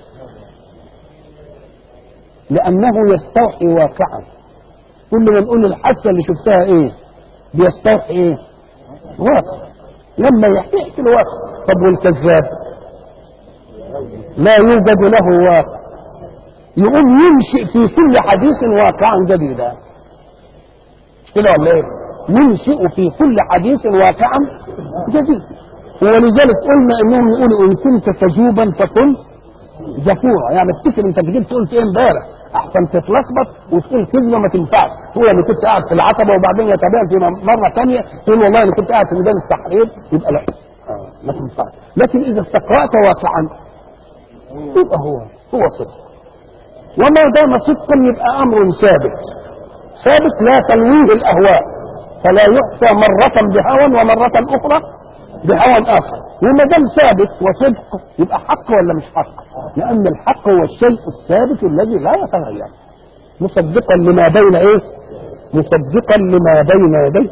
A: لانه يستوحي واقعا كل ما نقول الحادثه اللي شفتها ايه بيستوحي ايه واقع لما يحكي الواقع طب والكذاب لا يوجد له واقع يقوم ينشئ في كل حديث واقعا جديدا كده ولا ايه ينشئ في كل حديث واقعا جديد ولذلك قلنا انهم يقولوا ان كنت كذوبا فكن زفورا يعني افتكر انت كذبت قلت ايه امبارح احسن تتلخبط وتقول كذبه ما تنفعش تقول انا كنت قاعد في العتبه وبعدين يتبين في مره ثانيه تقول والله انا كنت قاعد في ميدان التحرير يبقى لا آه ما تنفعش لكن اذا استقرات واقعا يبقى هو هو صدق وما دام صدقا يبقى امر ثابت ثابت لا تلويه الاهواء فلا يحصى مرة بهوى ومرة أخرى بهوى آخر وما دام ثابت وصدق يبقى حق ولا مش حق؟ لأن الحق هو الشيء الثابت الذي لا يتغير مصدقا لما بين إيه؟ مصدقا لما بين يديه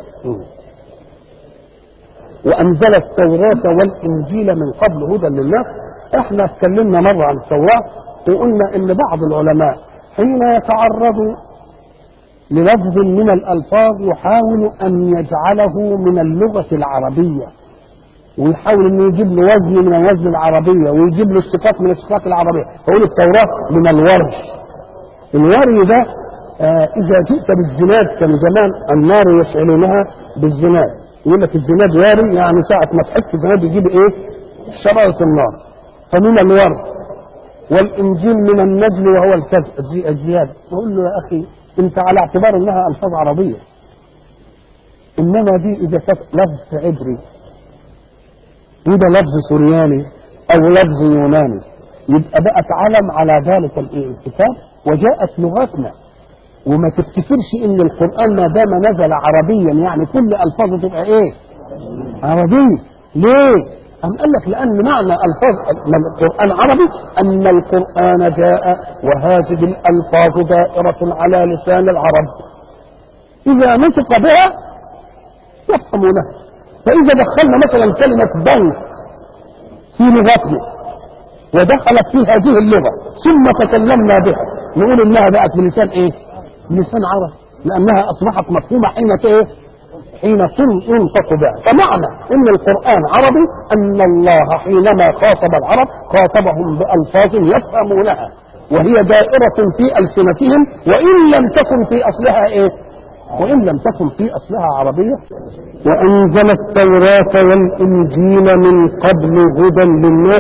A: وأنزل التوراة والإنجيل من قبل هدى للناس احنا اتكلمنا مرة عن التوراة وقلنا ان بعض العلماء حين يتعرضوا للفظ من الألفاظ يحاول أن يجعله من اللغة العربية ويحاول أن يجيب له وزن من الوزن العربية ويجيب له اشتقاق من الاشتقاق العربية فيقول التوراة من الورش الوري ده آه إذا جئت بالزناد كان زمان النار يشعلونها بالزناد يقول لك الزناد واري يعني ساعة ما تحك الزناد يجيب إيه؟ شرارة النار فمن الورد والإنجيل من النجل وهو الزياد يقول له يا أخي انت على اعتبار انها الفاظ عربيه انما دي اذا كانت لفظ عبري وده لفظ سورياني او لفظ يوناني يبقى بقت علم على ذلك الايه الكتاب وجاءت لغتنا وما تفتكرش ان القران ما دام نزل عربيا يعني كل الفاظه تبقى ايه عربيه ليه أم قال لك لأن معنى ألفاظ القرآن عربي أن القرآن جاء وهذه الألفاظ دائرة على لسان العرب إذا نطق بها يفهمونها فإذا دخلنا مثلا كلمة بنك في لغتنا ودخلت في هذه اللغة ثم تكلمنا بها نقول إنها بقت بلسان إيه؟ بلسان عربي لأنها أصبحت مفهومة حين إيه؟ حين ينطق بها فمعنى ان القران عربي ان الله حينما خاطب العرب خاطبهم بالفاظ يفهمونها وهي دائرة في ألسنتهم وإن لم تكن في أصلها إيه؟ وإن لم تكن في أصلها عربية وأنزل التوراة والإنجيل من قبل هدى للناس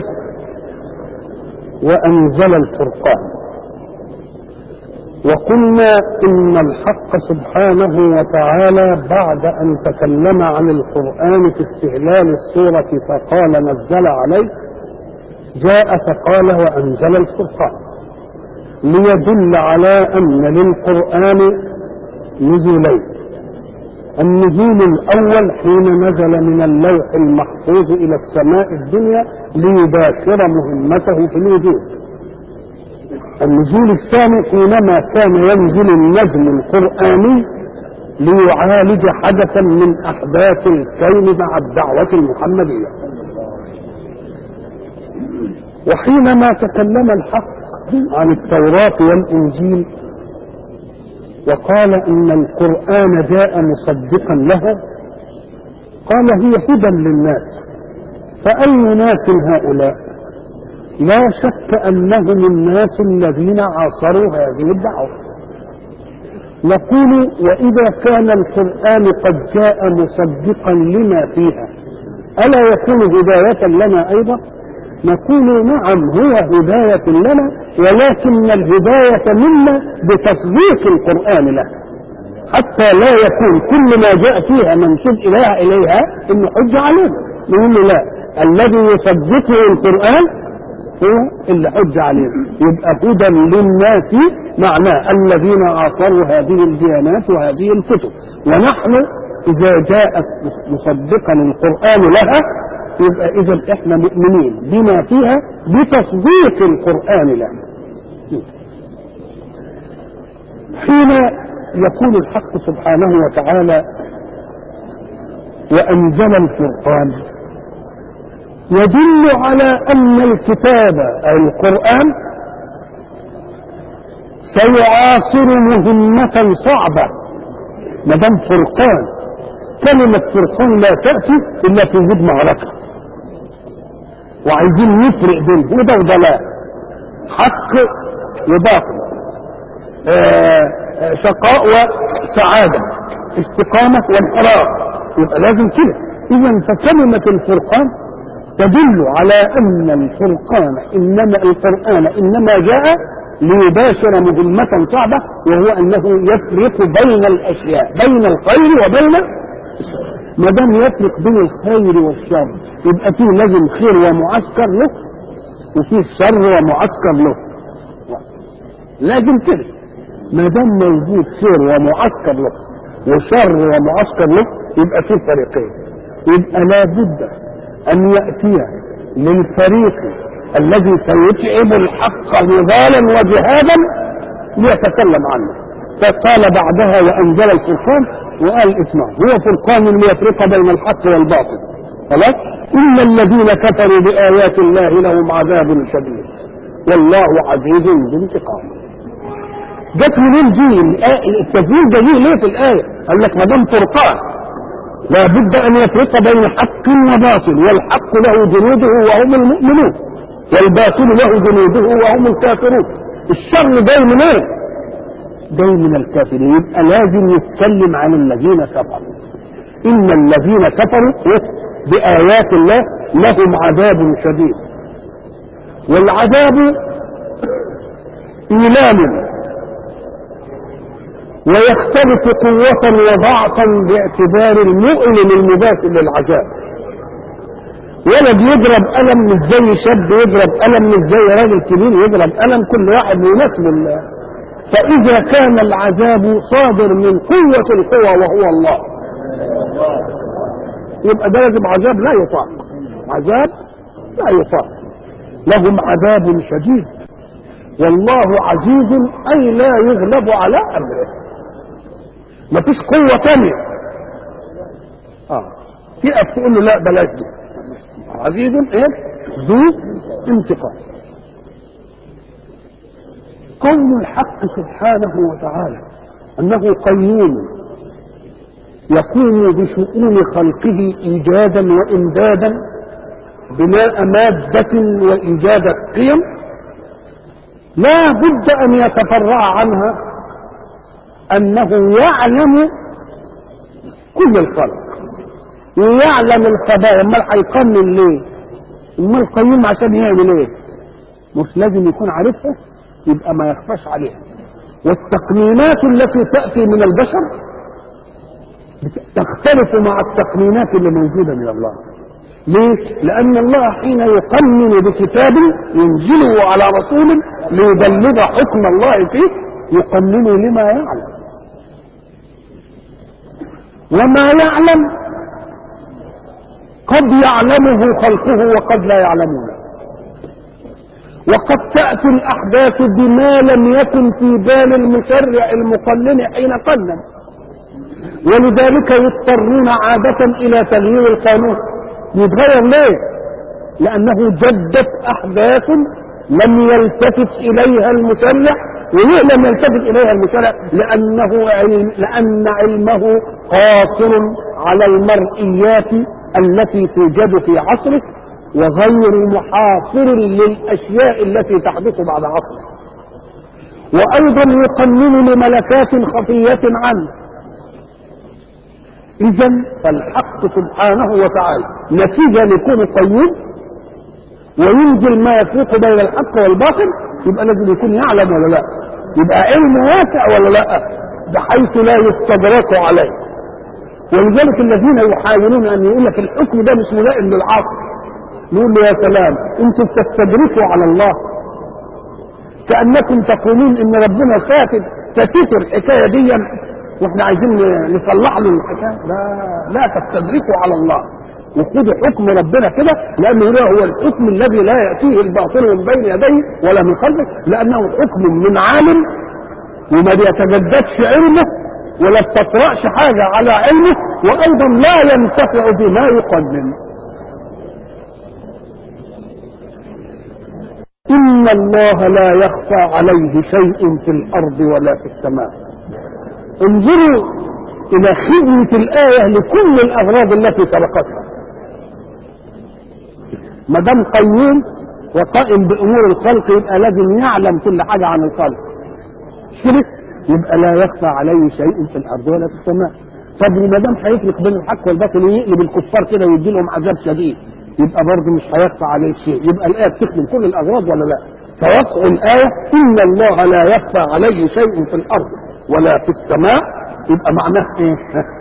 A: وأنزل الفرقان وقلنا ان الحق سبحانه وتعالى بعد ان تكلم عن القران في استهلال السوره فقال نزل عليه جاء فقال وانزل الفرقان ليدل على ان للقران نزولين النزول الاول حين نزل من اللوح المحفوظ الى السماء الدنيا ليباشر مهمته في الوجود النزول الثاني حينما كان ينزل النجم القرآني ليعالج حدثا من أحداث الكون مع الدعوة المحمدية وحينما تكلم الحق عن التوراة والإنجيل وقال إن القرآن جاء مصدقا له قال هي هدى للناس فأي ناس هؤلاء لا شك انهم الناس الذين عاصروا هذه الدعوه نقول واذا كان القران قد جاء مصدقا لما فيها الا يكون هدايه لنا ايضا نقول نعم هو هدايه لنا ولكن الهدايه منا بتصديق القران له حتى لا يكون كل ما جاء فيها منسوب اليها اليها انه حج عليه نقول لا الذي يصدقه القران هو اللي حج عليه يبقى هدى للناس معناه الذين عاصروا هذه الديانات وهذه الكتب ونحن اذا جاءت مصدقا القران لها يبقى اذا احنا مؤمنين بما فيها بتصديق القران لها حين يقول الحق سبحانه وتعالى وانزل الفرقان يدل على ان الكتاب اي القران سيعاصر مهمة صعبة ما دام فرقان كلمة فرقان لا تأتي إلا في وجود معركة وعايزين نفرق بين هدى وضلال حق وباطل آه شقاء وسعادة استقامة وانحراف يبقى لازم كده إذا فكلمة الفرقان تدل على ان الفرقان انما القران انما جاء ليباشر مهمة صعبة وهو انه يفرق بين الاشياء بين الخير وبين ما دام يفرق بين الخير والشر يبقى فيه لازم خير ومعسكر له وفيه شر ومعسكر له لازم كده ما دام موجود خير ومعسكر له وشر ومعسكر له يبقى فيه فريقين يبقى لابد أن يأتي للفريق الذي سيتعب الحق نضالا وجهادا ليتكلم عنه فقال بعدها وأنزل الفرقان وقال اسمعوا هو فرقان ليفرق بين الحق والباطل خلاص إن الذين كفروا بآيات الله لهم عذاب شديد والله عزيز ذو انتقام جت منين دي التسجيل ده ليه في الآية قال لك ما دام فرقان لا بد أن يفرق بين حق وباطل والحق له جنوده وهم المؤمنون والباطل له جنوده وهم الكافرون الشر جاي من ايه؟ جاي من الكافرين يبقى لازم يتكلم عن الذين كفروا إن الذين كفروا بآيات الله لهم عذاب شديد والعذاب إيلام ويختلف قوة وضعفا باعتبار المؤلم المباشر للعذاب ولد يضرب قلم مش زي شاب يضرب قلم مش زي راجل كبير يضرب قلم كل واحد يناسب ال- فإذا كان العذاب صادر من قوة القوى وهو الله يبقى ده لازم عذاب لا يطاق عذاب لا يطاق لهم عذاب شديد والله عزيز أي لا يغلب على أمره مفيش قوة تانية اه تقف تقول له لا بلاش دي عزيز ايه ذو انتقام قول الحق سبحانه وتعالى انه قيوم يقوم بشؤون خلقه ايجادا وامدادا بناء ماده وايجاد قيم لا بد ان يتفرع عنها انه يعلم كل الخلق ويعلم الخبايا امال هيقنن ليه امال القيوم عشان يعمل ايه مش لازم يكون عارفها يبقى ما يخفاش عليها والتقنينات التي تاتي من البشر تختلف مع التقنينات اللي موجوده من الله ليه؟ لأن الله حين يقنن بكتاب ينزله على رسول ليبلغ حكم الله فيه يقنن لما يعلم وما يعلم قد يعلمه خلقه وقد لا يعلمونه وقد تأتي الأحداث بما لم يكن في بال المشرع المقنن حين قنن ولذلك يضطرون عادة إلى تغيير القانون يتغير ليه؟ لأنه جدت أحداث لم يلتفت إليها المشرع وليه لم يلتفت إليها المشرع؟ لأنه علم لأن علمه قاصر على المرئيات التي توجد في عصره وغير محاصر للأشياء التي تحدث بعد عصره وأيضا يقنن لملكات خفية عنه إذا فالحق سبحانه وتعالى نتيجة لكون قيوم وينزل ما يفرق بين الحق والباطل يبقى لازم يكون يعلم ولا لا يبقى علم واسع ولا لا بحيث لا يستدرك عليه ولذلك الذين يحاولون ان يقول لك الحكم ده مش ملائم للعصر نقول له يا سلام انتم بتستدركوا على الله كانكم تقولون ان ربنا ساتر ستتر الحكايه دي واحنا عايزين نصلح له الحكايه لا لا تستدركوا على الله وخذوا حكم ربنا كده لانه ده هو الحكم الذي لا ياتيه الباطل من بين يديه ولا من خلفه لانه حكم من عالم وما بيتجددش علمه ولا بتطرأش حاجه على علمه وايضا لا ينتفع بما يقدم ان الله لا يخفى عليه شيء في الارض ولا في السماء انظروا الى خدمه الايه لكل الاغراض التي سبقتها ما دام قيوم وقائم بامور الخلق يبقى لازم يعلم كل حاجه عن الخلق مش كده يبقى لا يخفى عليه شيء في الارض ولا في السماء طب وما دام هيفرق بين الحق والباطل ويقلب الكفار كده ويدي لهم عذاب شديد يبقى برضه مش هيخفى عليه شيء يبقى الايه بتخدم كل الاغراض ولا لا فوقع الايه ان الله لا يخفى عليه شيء في الارض ولا في السماء يبقى معناه ايه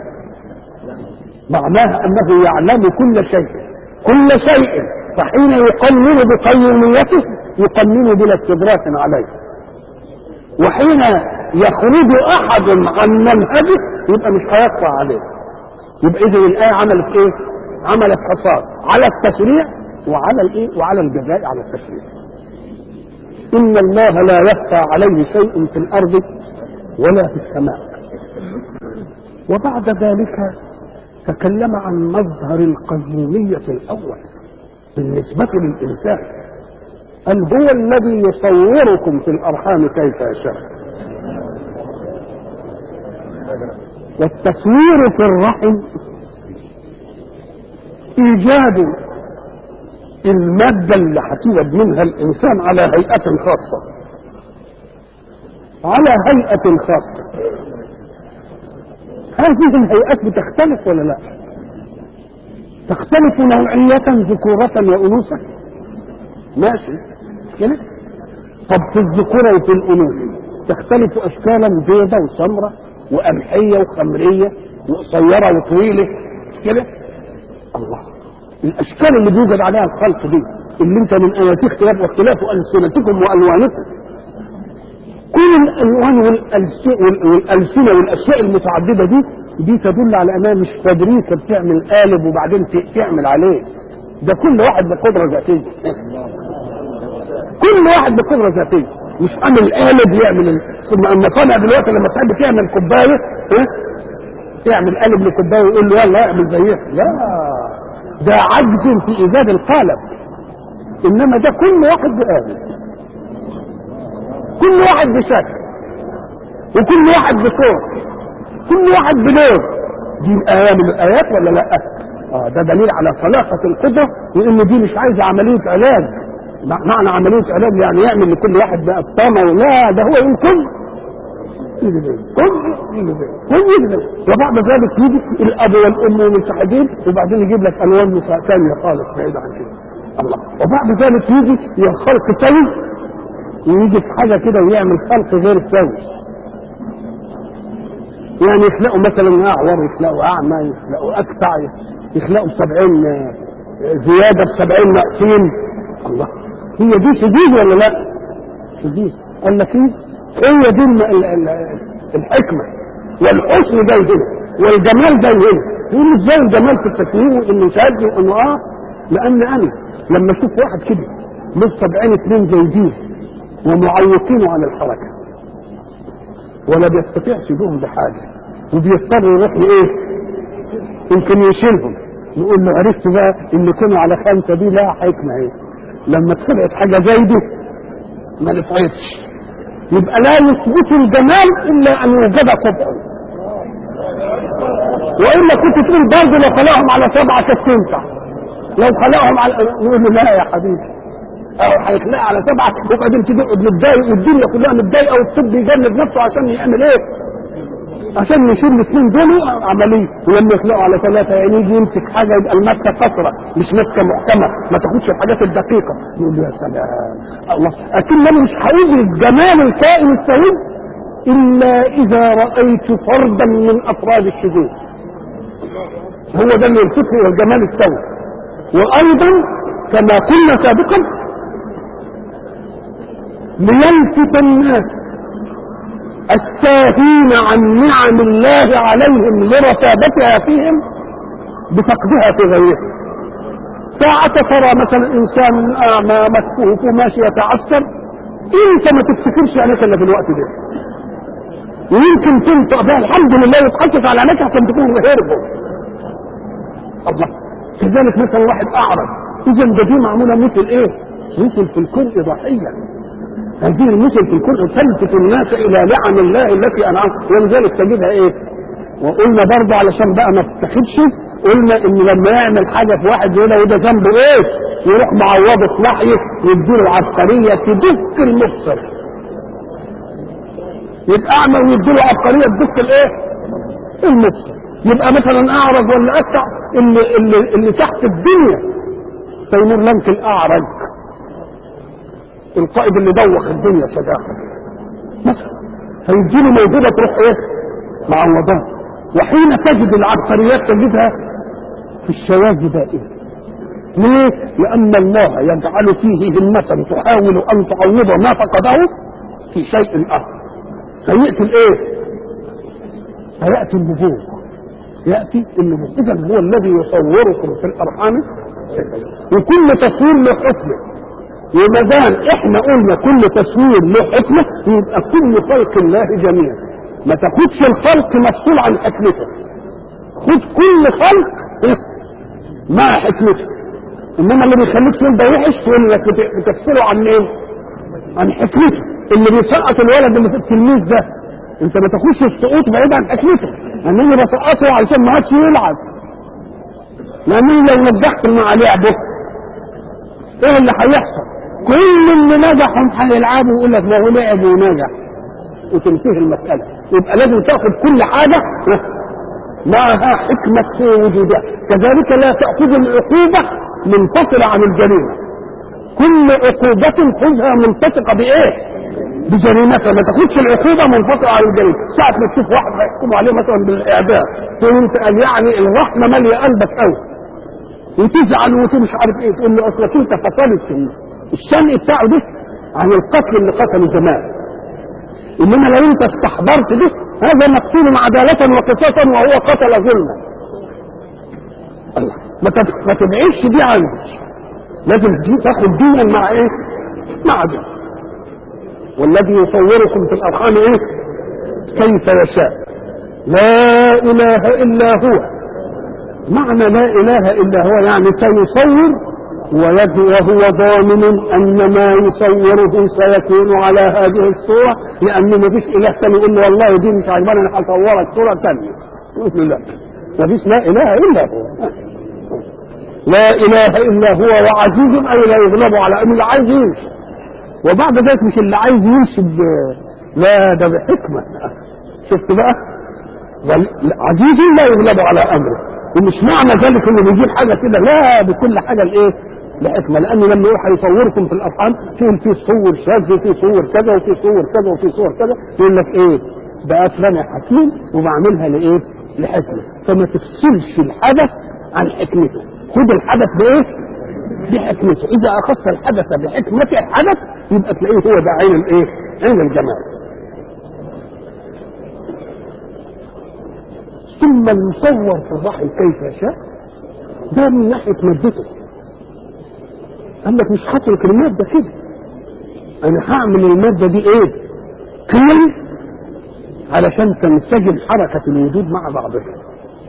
A: معناه انه يعلم كل شيء كل شيء فحين يقنن بقيوميته يقنن بلا استدراك عليه وحين يخرج احد عن منهجه يبقى مش هيقطع عليه يبقى اذا الايه عملت ايه عملت حصار على التشريع وعلى الايه وعلى الجزاء على التشريع ان الله لا يخفى عليه شيء في الارض ولا في السماء وبعد ذلك تكلم عن مظهر القيومية الأول بالنسبة للإنسان أن هو الذي يصوركم في الأرحام كيف يشاء والتصوير في الرحم إيجاد المادة اللي هتولد منها الإنسان على هيئة خاصة على هيئة خاصة هذه الهيئات بتختلف ولا لا تختلف نوعية ذكورة وأنوثة ماشي كده طب في الذكورة وفي الأنوثة تختلف أشكالا بيضة وسمرة وقمحية وخمرية وقصيرة وطويلة كده الله الاشكال اللي بيوجد عليها الخلق دي اللي انت من ايات اختلاف واختلاف السنتكم والوانكم كل الالوان والألس- وال- والالسنه والاشياء المتعدده دي دي تدل على انها مش فابريكا بتعمل قالب وبعدين ت- تعمل عليه ده كل واحد بقدره ذاتيه كل واحد بقدره ذاتيه مش عامل قالب يعمل ال- ثم المصانع دلوقتي لما تحب تعمل كوبايه ها؟ تعمل قالب لكوبايه ويقول له يلا اعمل زيها لا ده عجز في ايجاد القالب انما ده كل واحد بقالب كل واحد بشكل وكل واحد بصوت كل واحد بلون دي آية من الآيات ولا لا؟ اه ده دليل على طلاقة القدرة وإن دي مش عايزة عملية علاج مع- معنى عملية علاج يعني يعمل لكل واحد بقى الطامة لا ده هو يقول كل يجي زي كل يجي زي كل يجي زي وبعد ذلك يجي الأب والأم متحدين وبعدين يجيب لك ألوان مسا- ثانية خالص بعيدة عن كده الله وبعد ذلك يجي الخلق سوي ويجي في حاجة كده ويعمل خلق غير سوي يعني يخلقوا مثلا اعور يخلقوا اعمى يخلقوا اكتع يخلقوا بسبعين زياده بسبعين ناقصين الله هي دي شديد ولا لا؟ شديد قال لك ايه؟ هي دي الم- ال- ال- الحكمه والحسن جاي هنا والجمال جاي هنا يقول ازاي الجمال في التكوين انه شاهد انه اه لان انا لما اشوف واحد كده له سبعين اتنين زايدين ومعوقين عن الحركه ولا بيستطيعش يدوم بحاجه وبيضطر يروح لايه؟ يمكن يشيلهم نقول له عرفت بقى ان كانوا على خمسه دي لا حكمه ايه لما اتخلقت حاجه زي دي ما نفعتش يبقى لا يثبت الجمال الا ان يوجد قبح والا كنت تقول برضه لو خلقهم على سبعه كانت تنفع لو خلقهم على نقول له لا يا حبيبي او هيخلقها على سبعه وبعدين تبقى متضايق والدنيا كلها متضايقه والطب يجنب نفسه عشان يعمل ايه؟ عشان يشيل الاثنين دول عمليه ولما يخلقوا على ثلاثه يعني يجي يمسك حاجه يبقى الماسكه قصره مش ماسكه محكمه ما تاخدش الحاجات الدقيقه يقول له يا سلام الله اكن انا مش هوجد جمال الكائن السوي الا اذا رايت فردا من افراد الشذوذ هو ده اللي يلفتني الى الجمال السوي وايضا كما قلنا سابقا ليلفت الناس الساهين عن نعم الله عليهم لرتابتها فيهم بفقدها في غيرهم ساعة ترى مثلا انسان اعمى مكفوف وماشي يتعثر انت ما تفتكرش عليك الا في الوقت ده ويمكن تنطق بها الحمد لله يتحسس على عينك عشان تكون هربه الله كذلك مثلا واحد اعرج اذا ده دي معموله مثل ايه؟ مثل في الكل ضحيه هذه المثل في الكل تلفت الناس الى نعم الله التي انعم ولذلك تجدها ايه؟ وقلنا برضه علشان بقى ما تتخذش قلنا ان لما يعمل حاجه في واحد هنا وده ذنبه ايه؟ يروح معوضه في ناحيه يديله عبقريه تدك المبصر. يبقى اعمى ويديله عبقريه تدك الايه؟ المبصر. يبقى مثلا اعرج ولا اكتع اللي اللي اللي تحت الدنيا تيمور لنك الاعرج القائد اللي دوخ الدنيا صداقه مثلا فيديله موجوده تروح ايه؟ معوضات وحين تجد العبقريات تجدها في الشواذ دائما ليه؟ لأن الله يجعل فيه همة تحاول أن تعوض ما فقده في شيء آخر فيأتي الإيه؟ فيأتي النبوغ يأتي النبوغ إذا هو الذي يصوركم في الأرحام وكل تصوير له حكمه وما دام احنا قلنا كل تصوير له حكمه يبقى كل خلق الله جميعا ما تاخدش الخلق مفصول عن حكمته خد كل خلق مع حكمته انما اللي بيخليك تقول ده وحش تقول لك بت- بتفصله عن ايه؟ عن حكمته اللي بيسقط الولد اللي في التلميذ ده انت ما تاخدش السقوط بعيد عن حكمته انني بسقطه علشان ما عادش يلعب لانني لو نجحت مع لعبه ايه اللي هيحصل؟ كل اللي نجحهم هيلعبوا ويقول لك ما هو لعب ونجح وتنتهي المسألة يبقى لازم تأخذ كل حاجة معها حكمة في وجودها كذلك لا تأخذ العقوبة منفصلة عن الجريمة كل عقوبة خذها منطبقة بإيه؟ بجريمتها ما تاخدش العقوبة منفصلة عن الجريمة ساعة ما تشوف واحد هيحكموا عليه مثلا بالإعدام تقول أنت قال يعني الرحمة مالية قلبك قوي وتزعل ومش عارف ايه تقول له اصلك انت فصلت الشنق بتاعه ده عن القتل اللي قتله زمان انما لو انت استحضرت ده هذا مقتول عدالة وقصاصا وهو قتل ظلما الله ما تب- ما تبعدش دي عنك لازم دي تاخد ديا مع ايه؟ مع دي والذي يصوركم في الارحام ايه؟ كيف يشاء لا اله الا هو معنى لا اله الا هو يعني سيصور ويد- وهو ضامن ان ما يصوره سيكون على هذه الصوره لان ما فيش اله ثاني يقول له والله دي مش عجباني انا هصورك صوره ثانيه يقول له لا ما فيش لا اله الا هو لا اله الا هو وعزيز اي لا يغلب على امر اللي عايز يمشي وبعد ذلك مش اللي عايز يمشي ب- لا ده بحكمه شفت بقى وال- عزيز لا يغلب على امره ومش معنى ذلك انه بيجيب حاجه كده لا بكل حاجه لايه؟ لحكمه لانه لما يروح يصوركم في الارحام فيهم في صور شاذ وفي صور كذا وفي صور كذا وفي صور كذا يقول لك ايه؟ بقى فلان حكيم وبعملها لايه؟ لحكمه فما تفصلش الحدث عن حكمته خد الحدث بايه؟ بحكمته اذا اخذت الحدث بحكمته الحدث يبقى تلاقيه هو ده عين الايه؟ عين الجمال ثم المصور في الرحم كيف يشاء ده من ناحيه مادته قال لك مش هترك الماده كده انا هعمل الماده دي ايه قيم علشان تنسجم حركه الوجود مع بعضها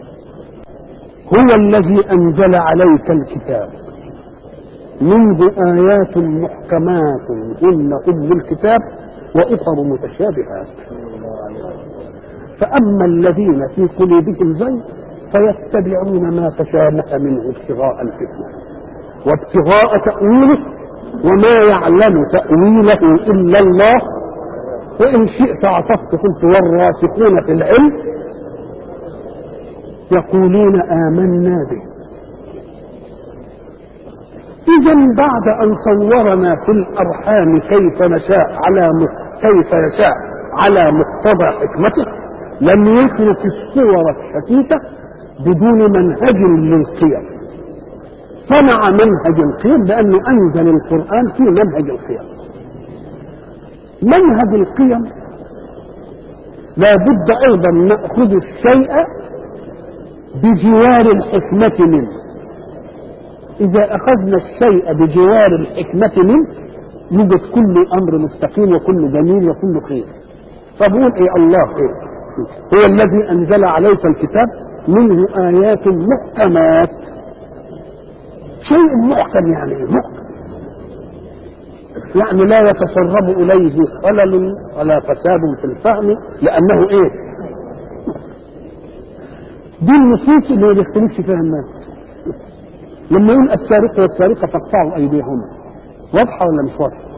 A: هو الذي انزل عليك الكتاب منه ايات محكمات هن ام الكتاب واخر متشابهات فأما الذين في قلوبهم زيغ فيتبعون ما تشابه منه ابتغاء الفتنة وابتغاء تأويله وما يعلم تأويله إلا الله وإن شئت عطفت قلت والراسخون في العلم يقولون آمنا به إذا بعد أن صورنا في الأرحام كيف نشاء على مق- كيف يشاء على مقتضى حكمته لم يترك الصور الشتيتة بدون منهج للقيم صنع منهج القيم لأنه أنزل القرآن في منهج القيم منهج القيم لا بد أيضا نأخذ الشيء بجوار الحكمة منه إذا أخذنا الشيء بجوار الحكمة منه يوجد كل أمر مستقيم وكل جميل وكل خير فبقول إيه الله إيه هو الذي أنزل عليك الكتاب منه آيات محكمات شيء محكم يعني إيه محكم يعني لا يتسرب إليه خلل ولا فساد في الفهم لأنه إيه دي النصوص اللي ما بيختلفش فيها الناس لما يقول السارق والسارقة فاقطعوا أيديهما واضحة ولا مش واضحة؟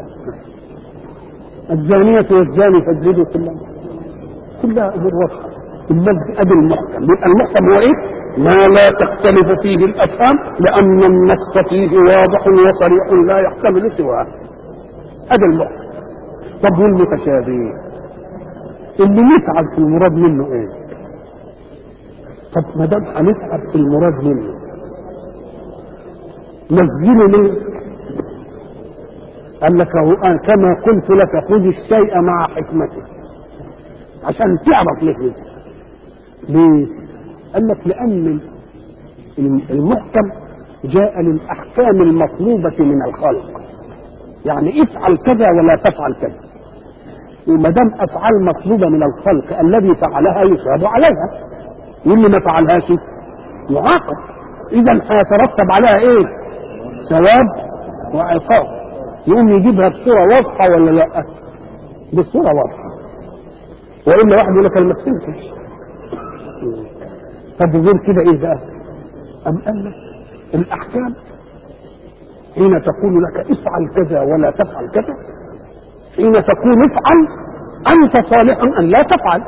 A: الزانية والزاني فاجلدوا كلهم كلها أمور واضحة المجد أبي المحكم يبقى المحكم هو إيه؟ ما لا تختلف فيه الأفهام لأن النص فيه واضح وصريح لا يحتمل سواه أبي المحكم طب والمتشابه اللي نتعب في المراد منه إيه؟ طب ما دام هنتعب في المراد منه نزله ليه؟ قال لك هو آه كما قلت لك خذ الشيء مع حكمته عشان تعرف ليه نزل ليه؟ قال لك لأن المحكم جاء للأحكام المطلوبة من الخلق يعني افعل كذا ولا تفعل كذا وما دام افعال مطلوبه من الخلق الذي فعلها يثاب عليها واللي ما فعلهاش يعاقب اذا هيترتب عليها ايه؟ ثواب وعقاب يقوم يجيبها بصوره واضحه ولا لا؟ بصوره واضحه والا واحد يقول لك انا ما فهمتش طب غير كده ايه بقى؟ أم قال لك الأحكام حين تقول لك افعل كذا ولا تفعل كذا حين تقول افعل أنت صالح أن لا تفعل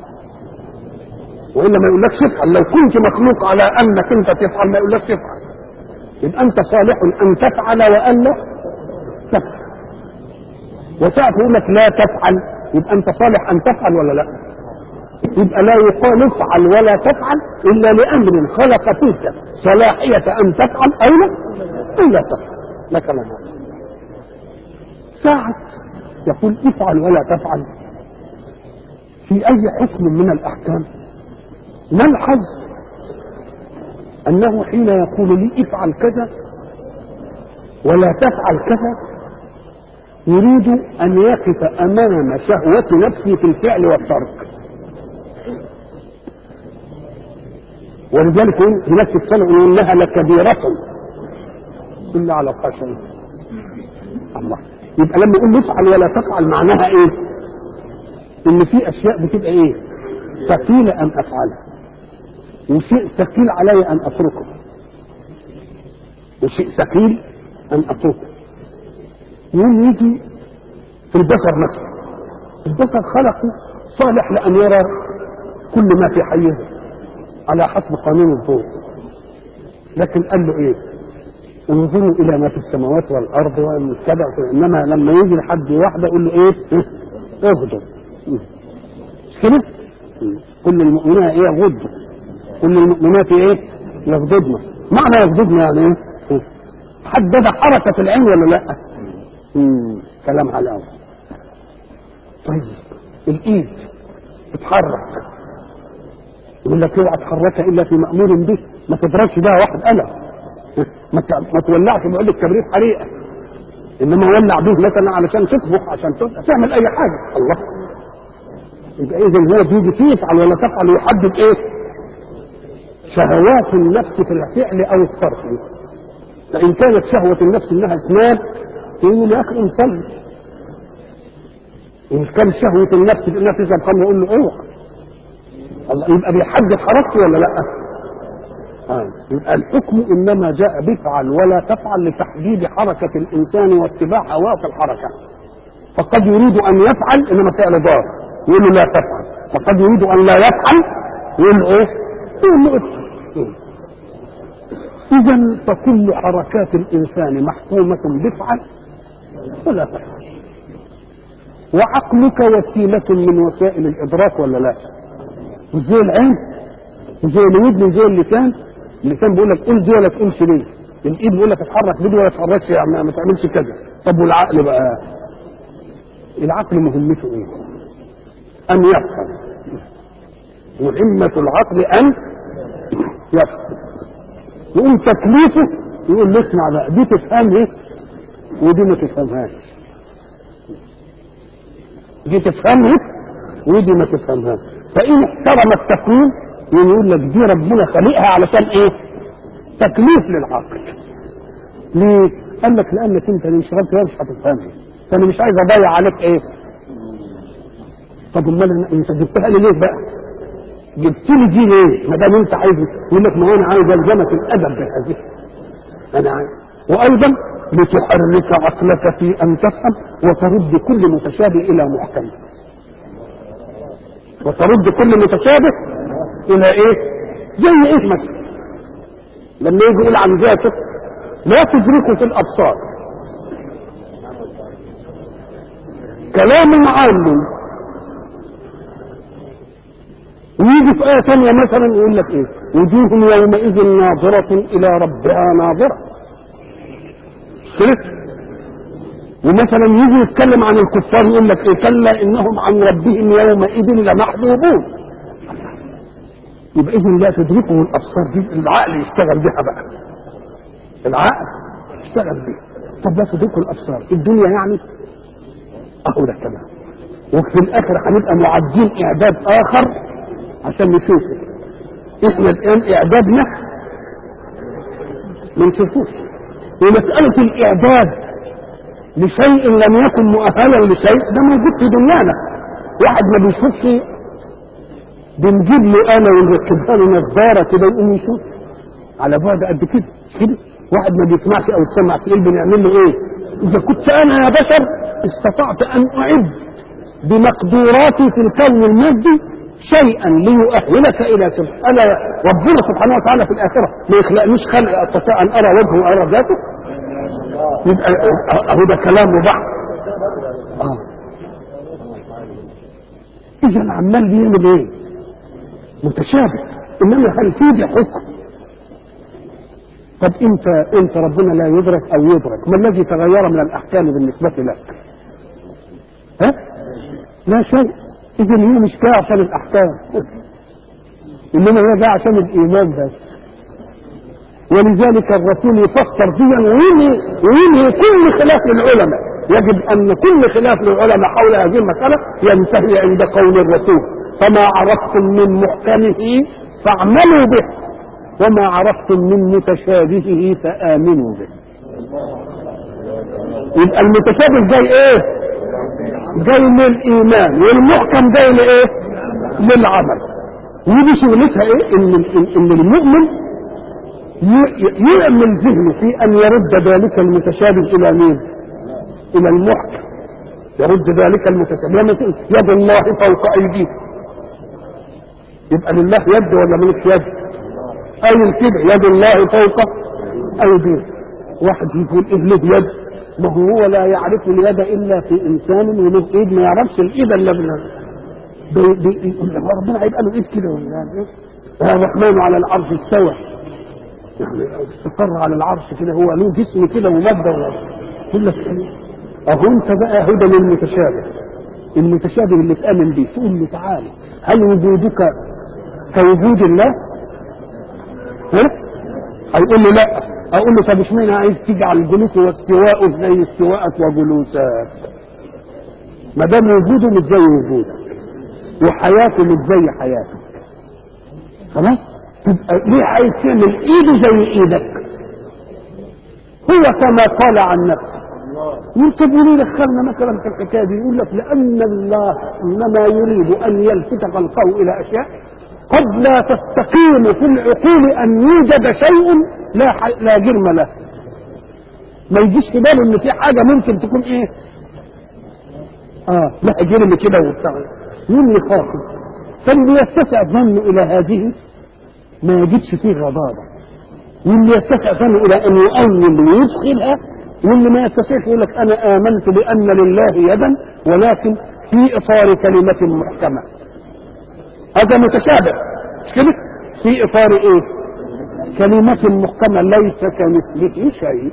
A: وإلا ما يقولكش افعل لو كنت مخلوق على أنك أنت تفعل ما يقولكش افعل يبقى أنت صالح أن تفعل وألا تفعل وساعة يقول لك لا تفعل يبقى أنت صالح أن تفعل ولا لا؟ يبقى لا يقال افعل ولا تفعل الا لامر خلق فيك صلاحيه ان تفعل او لا او لا تفعل لا كلام هذا ساعة يقول افعل ولا تفعل في اي حكم من الاحكام نلحظ انه حين يقول لي افعل كذا ولا تفعل كذا يريد ان يقف امام شهوة نفسي في الفعل والترك ولذلك هناك في السنة يقول انها لكبيرة الا على الخاشعين الله يبقى لما يقول افعل ولا تفعل معناها ايه؟ ان في اشياء بتبقى ايه؟ ثقيلة ان افعلها وشيء ثقيل علي ان اتركه وشيء ثقيل ان اتركه يوم يجي في البشر نفسه البشر خلقه صالح لان يرى كل ما في حيه على حسب قانون الضوء لكن قال له ايه انظروا الى ما في السماوات والارض ومن كذا انما لما يجي لحد واحده يقول له ايه اغضب مش كده كل المؤمنات ايه غضوا كل المؤمنات ايه يغضبن معنى يغضبن يعني ايه حدد حركه العين ولا لا مم. كلام على الأول طيب الإيد تتحرك يقول لك اوعى تحركها إلا في مأمور به ما تضربش بها واحد قلم ما ما تولعش بيقول لك كبريت حريقة إنما ولع به مثلا علشان تطبخ عشان تعمل أي حاجة الله يبقى إذا هو بيجي فيه يفعل ولا تفعل ويحدد إيه؟ شهوات النفس في الفعل أو الترك فإن كانت شهوة النفس إنها تنام يقول يا اخي نصلي ان كان شهوه النفس الناس تشرب خمر يقول له اوعى الله يبقى بيحدد حركته ولا لا؟ آه. يبقى الحكم انما جاء بفعل ولا تفعل لتحديد حركه الانسان واتباع هواه في الحركه فقد يريد ان يفعل انما فعل ضار يقول له لا تفعل وقد يريد ان لا يفعل يقول له ايه؟ يقول له افعل اذا فكل حركات الانسان محكومه بفعل ولا تفعل وعقلك وسيلة من وسائل الإدراك ولا لا؟ مش زي العين وزي الودن وزي اللسان اللسان بيقول لك قول دي ولا تقولش ليه؟ الإيد بيقول لك اتحرك بدي ولا تتحركش يعني ما تعملش كذا طب والعقل بقى العقل مهمته ايه؟ أن يفهم مهمة العقل أن يفهم يقوم تكليفه يقول له اسمع بقى دي تفهم ايه ودي ما تفهمهاش دي تفهمها ودي ما تفهمهاش فإن احترم التقويم يقول لك دي ربنا خلقها علشان ايه تكليف للعقل ليه قال لك لانك انت اللي انشغلت فيها مش هتفهمها فانا مش عايز اضيع عليك ايه طب امال انت جبتها لي ليه بقى جبت لي دي ليه ما دام انت عايز يقول لك ما هو انا عايز الزمك الادب بهذه انا عايز وايضا لتحرك عقلك في ان تفهم وترد كل متشابه الى محكم وترد كل متشابه الى ايه زي ايه مثلا لما يجي يقول عن ذاته لا تدركه في الابصار كلام عام ويجي في آية ثانية مثلا يقول لك إيه؟ وجوه يومئذ ناظرة إلى ربها ناظرة. كده؟ ومثلا يجي يتكلم عن الكفار يقول لك إيه؟ كلا إنهم عن ربهم يومئذ لمحجوبون. يبقى إذا لا تدركه الأبصار دي العقل يشتغل بها بقى. العقل يشتغل بها. طب لا تدركه الأبصار، الدنيا يعني؟ أهو ده كمان. وفي الآخر هنبقى معدين إعداد آخر عشان نشوفه احنا الان اعدادنا ما نشوفوش ومسألة الاعداد لشيء لم يكن مؤهلا لشيء ده موجود في دنيانا واحد ما بيشوفش بنجيب له آلة ونركبها له نظارة كده يقوم يشوف على بعد قد كده مش كده واحد ما بيسمعش او سمع تقيل بنعمل له ايه اذا كنت انا يا بشر استطعت ان اعد بمقدوراتي في الكون المادي شيئا ليؤهلك الى سبحانه الا ربنا سبحانه وتعالى في الاخره ما يخلقنيش خلق استطيع ان ارى وجهه وارى ذاته يبقى اهو ده كلام وبحث اه اذا عمال بيعمل ايه؟ متشابه انما هل فيه حكم طب انت انت ربنا لا يدرك او يدرك ما الذي تغير من الاحكام بالنسبه لك ها لا شيء اذا هي مش جايه عشان الاحكام انما هي جايه عشان الايمان بس ولذلك الرسول يفسر فيها وينهي وينهي كل خلاف للعلماء يجب ان كل خلاف للعلماء حول هذه المساله ينتهي عند قول الرسول فما عرفتم من محكمه فاعملوا به وما عرفتم من متشابهه فامنوا به يبقى المتشابه جاي ايه جاي للايمان والمحكم جاي لايه للعمل ودي شغلتها ايه ان ان المؤمن يعمل ذهنه في ان يرد ذلك المتشابه الى مين الى المحكم يرد ذلك المتشابه مثل يد الله فوق ايديكم يبقى لله يد ولا ملك يد اي كده يد الله فوق ايديكم واحد يقول ايه له يد ما هو لا يعرف اليد الا في انسان وله ايد ما يعرفش الايد الا بالله ربنا هيبقى له ايد كده ولا الرحمن على العرش استوى يعني استقر على العرش كده هو له جسم كده ومادة يقول لك اهو انت بقى هدى للمتشابه المتشابه اللي تامن بيه تقول له تعالى هل وجودك كوجود الله؟ ها؟ هيقول له لا اقول له طب اشمعنى عايز تجعل جلوسه واستواءه زي استواءك وجلوسك ما دام وجوده مش زي وجودك وحياته مش زي حياتك خلاص تبقى ليه عايز تعمل ايده زي ايدك هو كما قال عن نفسه يمكن ليه دخلنا مثلا في الحكايه دي يقول لك لان الله انما يريد ان يلفت خلقه الى اشياء قد لا تستقيم في العقول ان يوجد شيء لا ح... لا جرم له ما يجيش في باله ان في حاجه ممكن تكون ايه اه لا جرم كده وبتاع مين اللي خاطب فاللي يتسع ظنه الى هذه ما يجدش فيه غضاضه واللي يتسع ظنه الى ان يؤول ويدخلها واللي ما يستطيعش يقول لك انا امنت بان لله يدا ولكن في اطار كلمه محكمه هذا متشابه مش كده في اطار ايه كلمة محكمة ليس كمثله شيء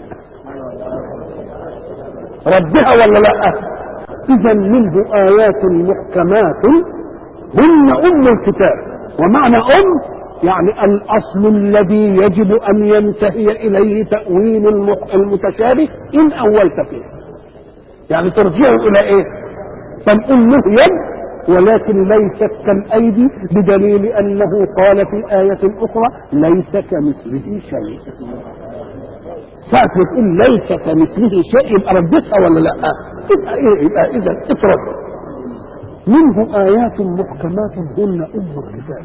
A: ردها ولا لا اذا منه ايات محكمات هن ام الكتاب ومعنى ام يعني الاصل الذي يجب ان ينتهي اليه تاويل المتشابه ان اولت فيه يعني ترجعه الى ايه فنقول له يد ولكن ليست كالايدي بدليل انه قال في ايه اخرى ليس كمثله شيء ساعة ما تقول ليس كمثله شيء يبقى ردتها ولا لا؟ يبقى ايه؟ يبقى اذا اترك منه آيات محكمات هن أم الكتاب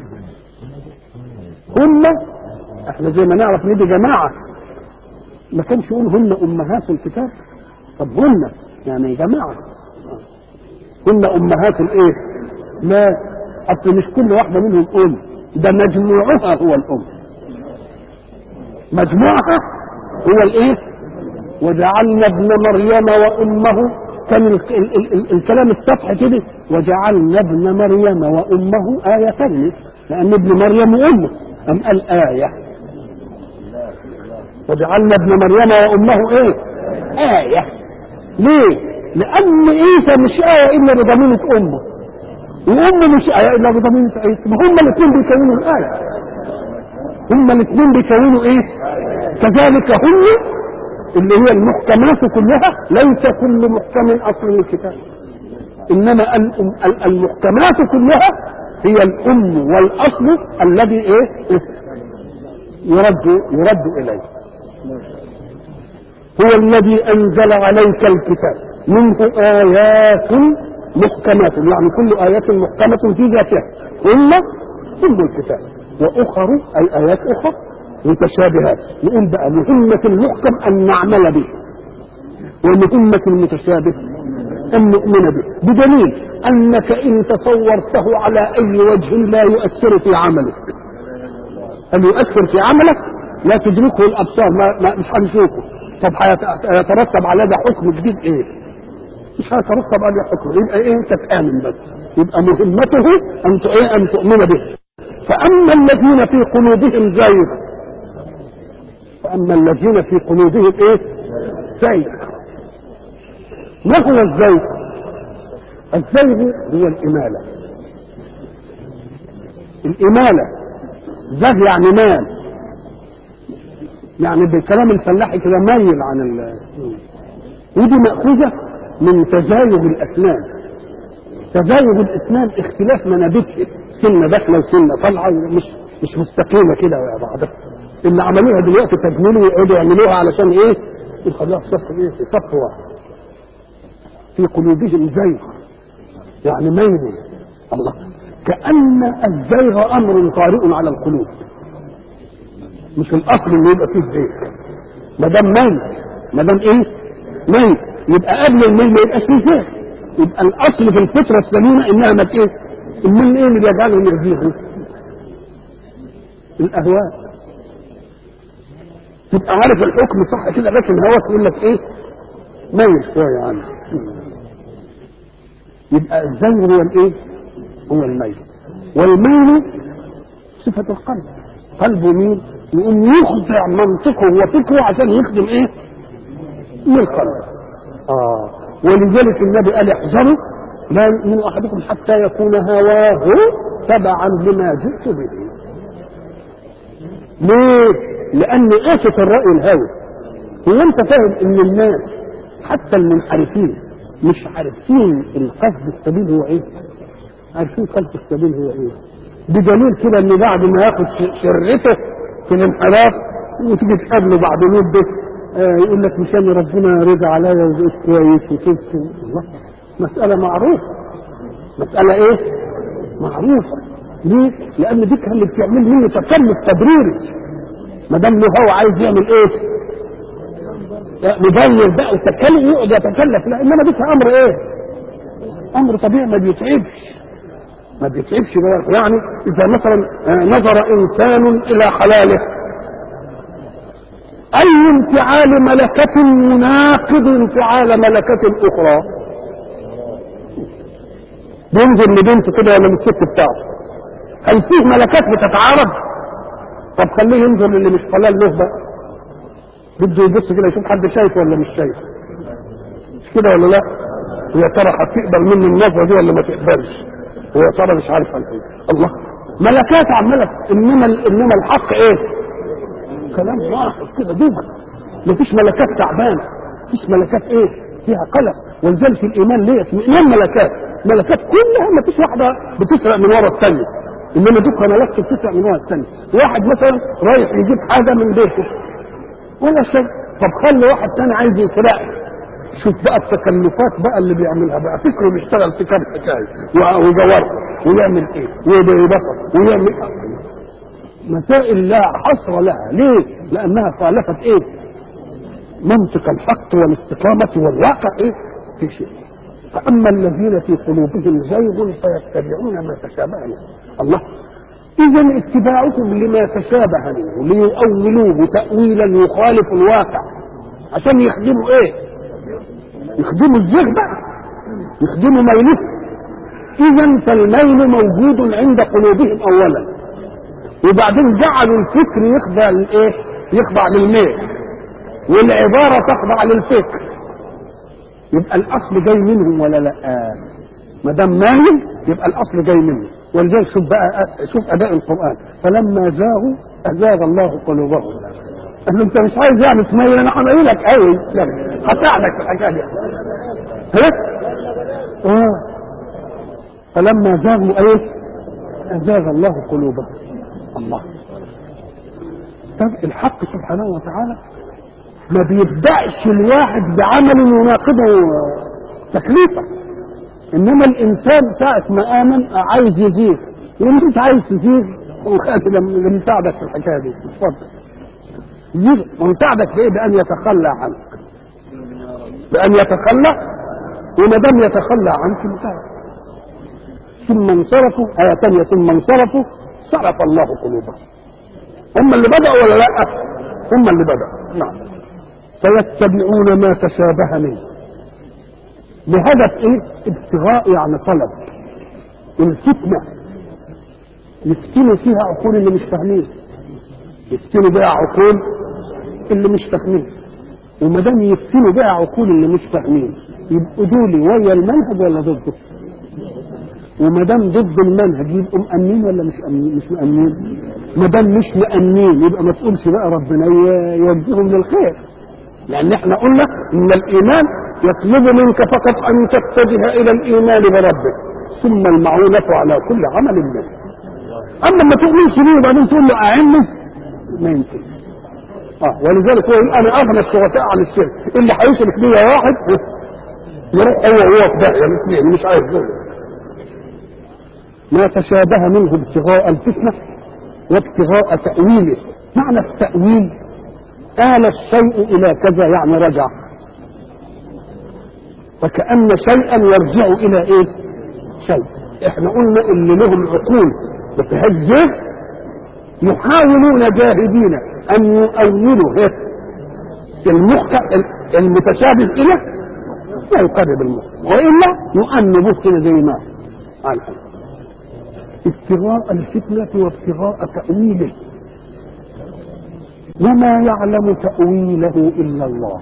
A: هن احنا زي ما نعرف ان دي جماعة ما كانش يقول هن أمهات الكتاب طب هن يعني جماعة هن أمهات الإيه؟ لا أصل مش كل واحدة منهم أم ده مجموعها هو الأم مجموعها هو الإيه؟ وجعلنا ابن مريم وأمه كان ال ال ال ال الكلام السطحي كده وجعلنا ابن مريم وامه آيتين لأن ابن مريم وامه أم قال آية وجعلنا ابن مريم وامه ايه؟ آية ليه؟ لأن عيسى مش آية إلا بضمينة أمه وأمه مش آية إلا بضمينة عيسى ما هما الاثنين بيكونوا الآية هما الاثنين بيكونوا إيه؟ كذلك هم اللي هي المحكمات كلها ليس كل محكم اصل الكتاب انما المحكمات كلها هي الام والاصل الذي ايه يرد يرد اليه هو الذي انزل عليك الكتاب منه ايات محكمات يعني كل ايات محكمه في ذاتها ثم ثم الكتاب واخر اي ايات اخرى متشابهات نقول بقى مهمة المحكم أن نعمل به ومهمة المتشابه أن نؤمن به بدليل أنك إن تصورته على أي وجه لا يؤثر في عملك هل يؤثر في عملك لا تدركه الأبصار ما, ما مش هنشوفه طب هيترتب على ده حكم جديد إيه مش هيترتب عليه حكم يبقى إيه أنت تآمن بس يبقى مهمته أن إيه أن تؤمن به فأما الذين في قلوبهم زيغ فأما الذين في قلوبهم إيه؟ زيغ ما هو الزيغ؟ الزيغ هو الإمالة الإمالة زيغ يعني مال يعني بالكلام الفلاحي كده ميل عن ال ودي مأخوذة من تزايد الأسنان تزايد الأسنان اختلاف منابتها سنة داخلة وسنة طالعة مش مش مستقيمة كده يا بعضها اللي عملوها دلوقتي تجميل ويقعدوا يعملوها علشان ايه؟ يخلوها في صف ايه؟ في صف واحد في قلوبهم زيغ يعني ميل الله كأن الزيغ أمر طارئ على القلوب مش الأصل إنه يبقى فيه زيغ ما دام ميت ما دام إيه؟ ميت يبقى قبل الميل ما يبقاش فيه زيغ يبقى الأصل في الفطرة السليمة إنها ما إيه؟ الميل إيه اللي بيجعلهم يزيغوا؟ الأهواء تبقى عارف الحكم صح كده لكن هواك يقول لك ايه ميل شويه عنه يبقى الزيغ هو الايه هو الميل والميل صفة القلب قلبه مين يقوم يخضع منطقه وفكره عشان يخدم ايه للقلب اه ولذلك النبي قال احذروا لا يؤمن احدكم حتى يكون هواه تبعا لما جئت به ليه لان آفة الرأي الهوي هو انت فاهم ان الناس حتى المنحرفين مش عارفين القصد السبيل هو ايه عارفين قصد السبيل هو ايه بدليل كده ان بعد ما ياخد شرته في الانحراف وتيجي تقابله بعد مده آه يقول لك مشان ربنا رضى عليا وبقيت كويس وكنت الله مسألة معروفة مسألة ايه؟ معروفة ليه؟ لأن دي كان اللي بتعمل منه تكلف تبريري ما دام له هو عايز يعمل ايه؟ مبين بقى وتكلف يقعد يتكلف لا انما دي امر ايه؟ امر طبيعي ما بيتعبش ما بيتعبش يعني اذا مثلا نظر انسان الى حلاله اي انفعال ملكة يناقض انفعال ملكة اخرى بينزل لبنته كده ولا من الست بتاعته هل فيه ملكات بتتعارض طب خليه ينظر للي مش حلال له بقى بده يبص كده يشوف حد شايف ولا مش شايف مش كده ولا لا ويا ترى هتقبل مني النظره دي ولا ما تقبلش ويا ترى مش عارف عن ايه الله ملكات عماله انما انما الحق ايه كلام واحد كده دوغ مفيش ملكات تعبانه مفيش ملكات ايه فيها قلق ولذلك الايمان ليه اطمئنان ملكات ملكات كلها مفيش واحده بتسرق من ورا الثانيه انما دوك ملكات بتسرق من ورا الثانيه واحد مثلا رايح يجيب حاجه من بيته ولا شيء طب خلي واحد تاني عايز يسرقها شوف بقى التكلفات بقى اللي بيعملها بقى فكره بيشتغل في كام حكايه وجوار ويعمل ايه ويبسط ويعمل مسائل لا حصر لها ليه لانها خالفت ايه منطق الحق والاستقامه والواقع ايه في شيء فاما الذين في قلوبهم زيغ فيتبعون ما تشابه منه الله اذا اتباعكم لما تشابه منه ليؤولوه تاويلا يخالف الواقع عشان يخدموا ايه يخدموا الزيغ بقى يخدموا ميله اذا فالميل موجود عند قلوبهم اولا وبعدين جعلوا الفكر يخضع لايه يخضع للميل والعبارة تخضع للفكر يبقى الاصل جاي منهم ولا لا ما دام مايل يبقى الاصل جاي منه ولذلك شوف بقى شوف اداء القران فلما زاغوا ازاغ الله قلوبهم قال له انت مش عايز يعني تميل انا هعمل لك قوي هساعدك في الحكايه دي ها اه فلما زاغوا ايه ازاغ الله قلوبهم الله طب الحق سبحانه وتعالى ما بيبدأش الواحد بعمل يناقضه تكليفه انما الانسان ساعة ما امن عايز يزيغ يقول انت عايز تزيغ لما يساعدك في الحكايه دي اتفضل يزيغ ومساعدك بايه بان يتخلى عنك بان يتخلى وما دام يتخلى عنك انتهى ثم انصرفوا آية ثانية ثم انصرفوا صرف الله قلوبهم هم اللي بدأوا ولا لا؟ هم اللي بدأوا نعم فيتبعون ما تشابه منه بهدف ايه؟ ابتغاء يعني طلب الفتنة يفتنوا فيها عقول اللي مش فاهمين يفتنوا بها عقول اللي مش فاهمين وما دام يفتنوا بها عقول اللي مش فاهمين يبقوا دول ويا المنهج ولا ضده؟ وما دام ضد المنهج يبقوا مأمنين ولا مش مأمنين مش مأمنين؟ ما دام مش مأمنين يبقى ما تقولش بقى ربنا ي- يوجههم للخير لأن احنا قلنا إن الإيمان يطلب منك فقط أن تتجه إلى الإيمان بربك ثم المعونة على كل عمل منه أما ما تؤمنش بيه وبعدين تقول له أعني ما ينفعش اه ولذلك هو يقول انا اغنى الشركاء عن الشرك اللي هيشرك بيا واحد يروح هو وهو في داهيه الاثنين مش عايز دول ما تشابه منه ابتغاء الفتنه وابتغاء تاويله معنى التاويل آل الشيء إلى كذا يعني رجع فكأن شيئا يرجع إلى إيه؟ شيء إحنا قلنا اللي لهم عقول بتهزه يحاولون جاهدين أن يؤولوا إيه؟ المحكم المتشابه إلى لا يقرب المحكم وإلا يؤنبه كده زي ما قال ابتغاء الفتنة وابتغاء تأويله وما يعلم تأويله إلا الله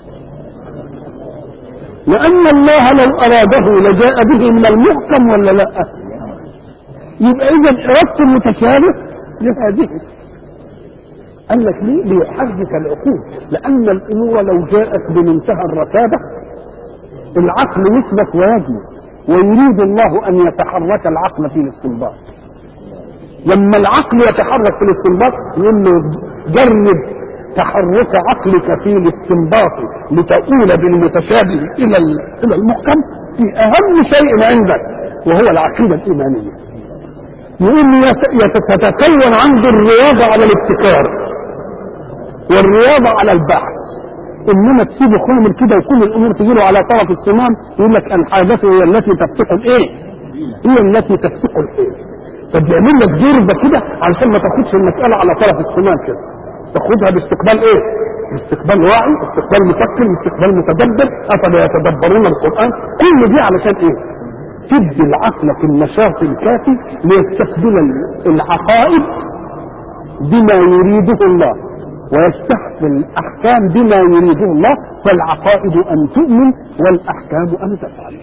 A: لأن الله لو أراده لجاء به من المحكم ولا لا يبقى إذا إرادة المتشابه لهذه قال لك ليه؟ ليحرك العقول لأن الأمور لو جاءت بمنتهى الرتابة العقل يثبت ويجمع ويريد الله أن يتحرك العقل في الاستنباط لما العقل يتحرك في الاستنباط يقول له جرب تحرك عقلك في الاستنباط لتؤول بالمتشابه الى الى المحكم في اهم شيء عندك وهو العقيده الايمانيه. يقول تتكون عنده الرياضه على الابتكار والرياضه على البحث انما تسيبه خامل كده وكل الامور تجي له على طرف الصمام يقول لك الحاجات هي التي تفتق الايه؟ هي التي تفتق الايه؟ فبيعمل لك ضربه كده علشان ما تاخدش المساله على طرف الصمام كده تاخدها باستقبال ايه؟ باستقبال واعي، استقبال مفكر، استقبال متدبر، افلا يتدبرون القران، كل دي علشان ايه؟ تدي العقل في النشاط الكافي ليستقبل العقائد بما يريده الله ويستحسن الاحكام بما يريده الله فالعقائد ان تؤمن والاحكام ان تفعل.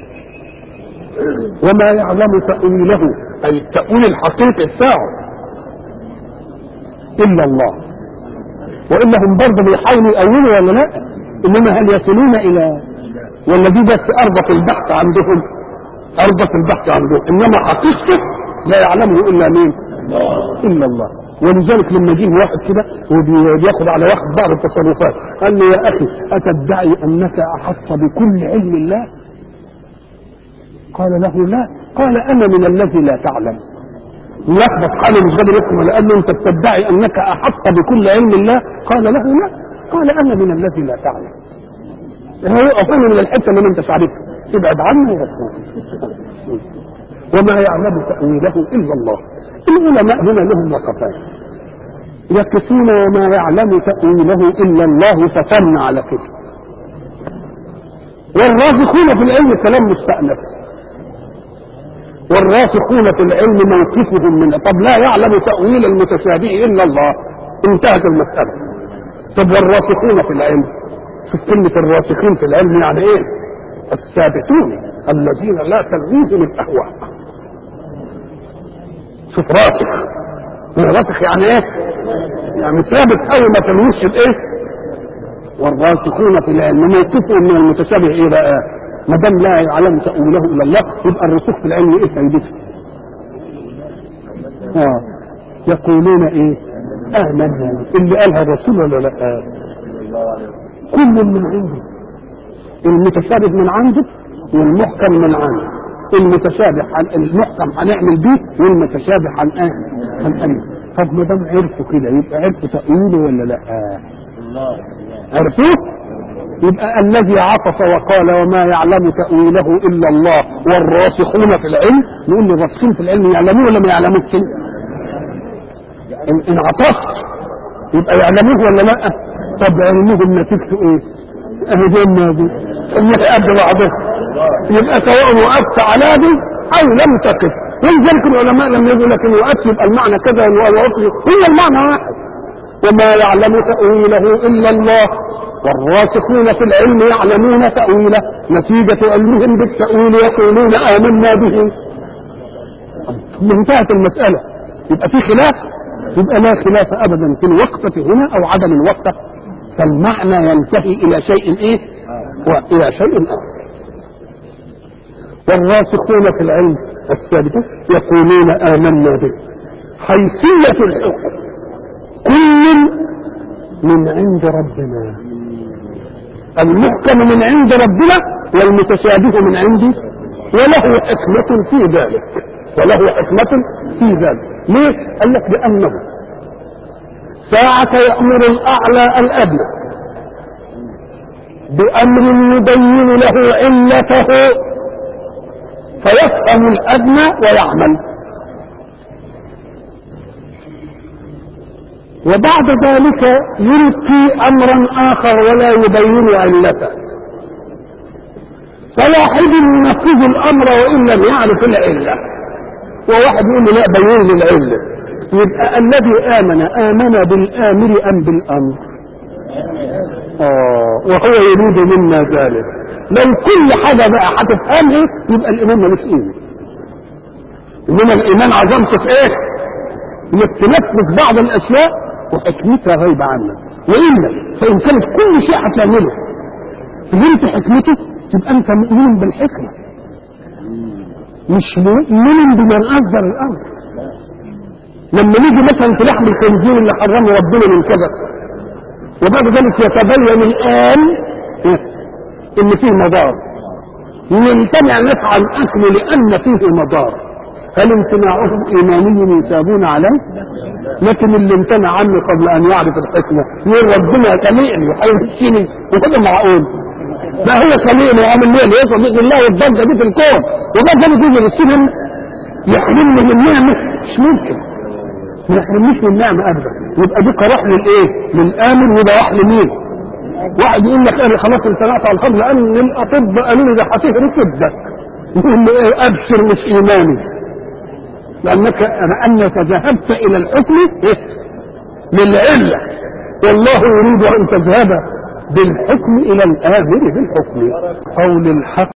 A: وما يعلم تأويله أي التأويل الحقيقي بتاعه إلا الله والا هم برضه بيحاولوا يأولوا ولا لا انما هل يصلون الى ولا دي بس ارضة البحث عندهم ارضة البحث عندهم انما حقيقته لا يعلمه الا مين الا الله ولذلك لما جه واحد كده وبياخد على واحد بعض التصرفات قال له يا اخي اتدعي انك احط بكل علم الله قال له لا قال انا من الذي لا تعلم يلخبط حاله مش قادر يفهم قال له انت بتدعي انك احط بكل علم الله قال له لا قال انا من الذي لا تعلم هو يقف من الحته اللي ما انتش عارفها ابعد عنه وغفور وما يعلم تاويله الا الله العلماء هنا لهم وقفات يقفون وما يعلم تاويله الا الله فتن على كده والراسخون في العلم كلام مستأنف والراسخون في العلم موقفهم منه طب لا يعلم تأويل المتشابه إلا الله انتهت المسألة طب والراسخون في العلم شوف كلمة الراسخين في العلم يعني ايه الثابتون الذين لا تلويهم الأهواء شوف راسخ راسخ يعني ايه يعني ثابت قوي ما تلوش الايه والراسخون في العلم موقفهم من المتشابه ايه بقى ما دام لا يعلم تأويله الا الله يبقى الرسوخ في العلم ايه فايدته؟ اه يقولون ايه؟ آمنا اللي قالها الرسول ولا لا؟ كل من عنده المتشابه من عنده والمحكم من عنده المتشابه عن المحكم هنعمل بيه والمتشابه عن ايه؟ عن ايه؟ طب ما دام عرفوا كده يبقى عرفوا تأويله ولا لا؟ عرفوه؟ يبقى الذي عطف وقال وما يعلم تأويله إلا الله والراسخون في العلم نقول له الراسخين في العلم يعلمون ولا ما يعلموش إن, إن عطفت يبقى يعلموه ولا لا طب علمهم نتيجته ايه اهي جنة دي اللي قد بعضها يبقى سواء وقفت على دي او لم تقف ولذلك العلماء لما يقول لك الوقت يبقى المعنى كذا والوقت هو المعنى واحد وما يعلم تأويله إلا الله والراسخون في العلم يعلمون تأويله نتيجة علمهم بالتأويل يقولون آمنا به انتهت المسألة يبقى في خلاف يبقى لا خلاف أبدا في الوقفة هنا أو عدم الوقفة فالمعنى ينتهي إلى شيء إيه وإلى شيء آخر والراسخون في العلم الثابتة يقولون آمنا به حيثية الحكم كل من عند ربنا المحكم من عند ربنا والمتشابه من عندي وله حكمة في ذلك وله حكمة في ذلك ليه؟ قال لك لأنه ساعة يأمر الأعلى الأدنى بأمر يبين له علته فيفهم الأدنى ويعمل وبعد ذلك يلقي امرا اخر ولا يبين علته فواحد ينفذ الامر وان لم يعرف العله وواحد يقول له لا بين لي العله يبقى الذي امن امن بالامر ام بالامر اه وهو يريد منا ذلك لو كل حاجه بقى هتفهمها يبقى الايمان ملوش قيمه انما الايمان عظمته في ايه؟ انك تنفذ بعض الاشياء وحكمتها غايبة عنك وإلا فإن كانت كل شيء هتعمله فهمت حكمته تبقى أنت مؤمن بالحكمة مش مؤمن بمن أصدر الأمر لما نيجي مثلا في لحم الخنزير اللي حرمه ربنا من كذا وبعد ذلك يتبين الآن إن فيه مضار يمتنع نفعا أكله لأن فيه مضار هل امتناعهم إيماني يثابون عليه؟ لكن اللي امتنع عنه قبل ان يعرف الحكمه يقول ربنا سميعني وهيمشيني وهذا معقول ده هو سميعني وعامل ليه ليه صديق الله والضجه دي في الكون وبعد ذلك يجي يرسلهم يحرمني من نعمه مش ممكن ما يحرمنيش من نعمه ابدا يبقى دي راح للايه؟ للامن وده راح لمين؟ واحد يقول لك انا خلاص امتنعت على الخمر لان الاطباء قالوا لي ده هتهري كبدك يقول له ايه ابشر مش ايماني لأنك أنك ذهبت إلى الحكم للعلة والله يريد أن تذهب بالحكم إلى الآمر بالحكم قول الحق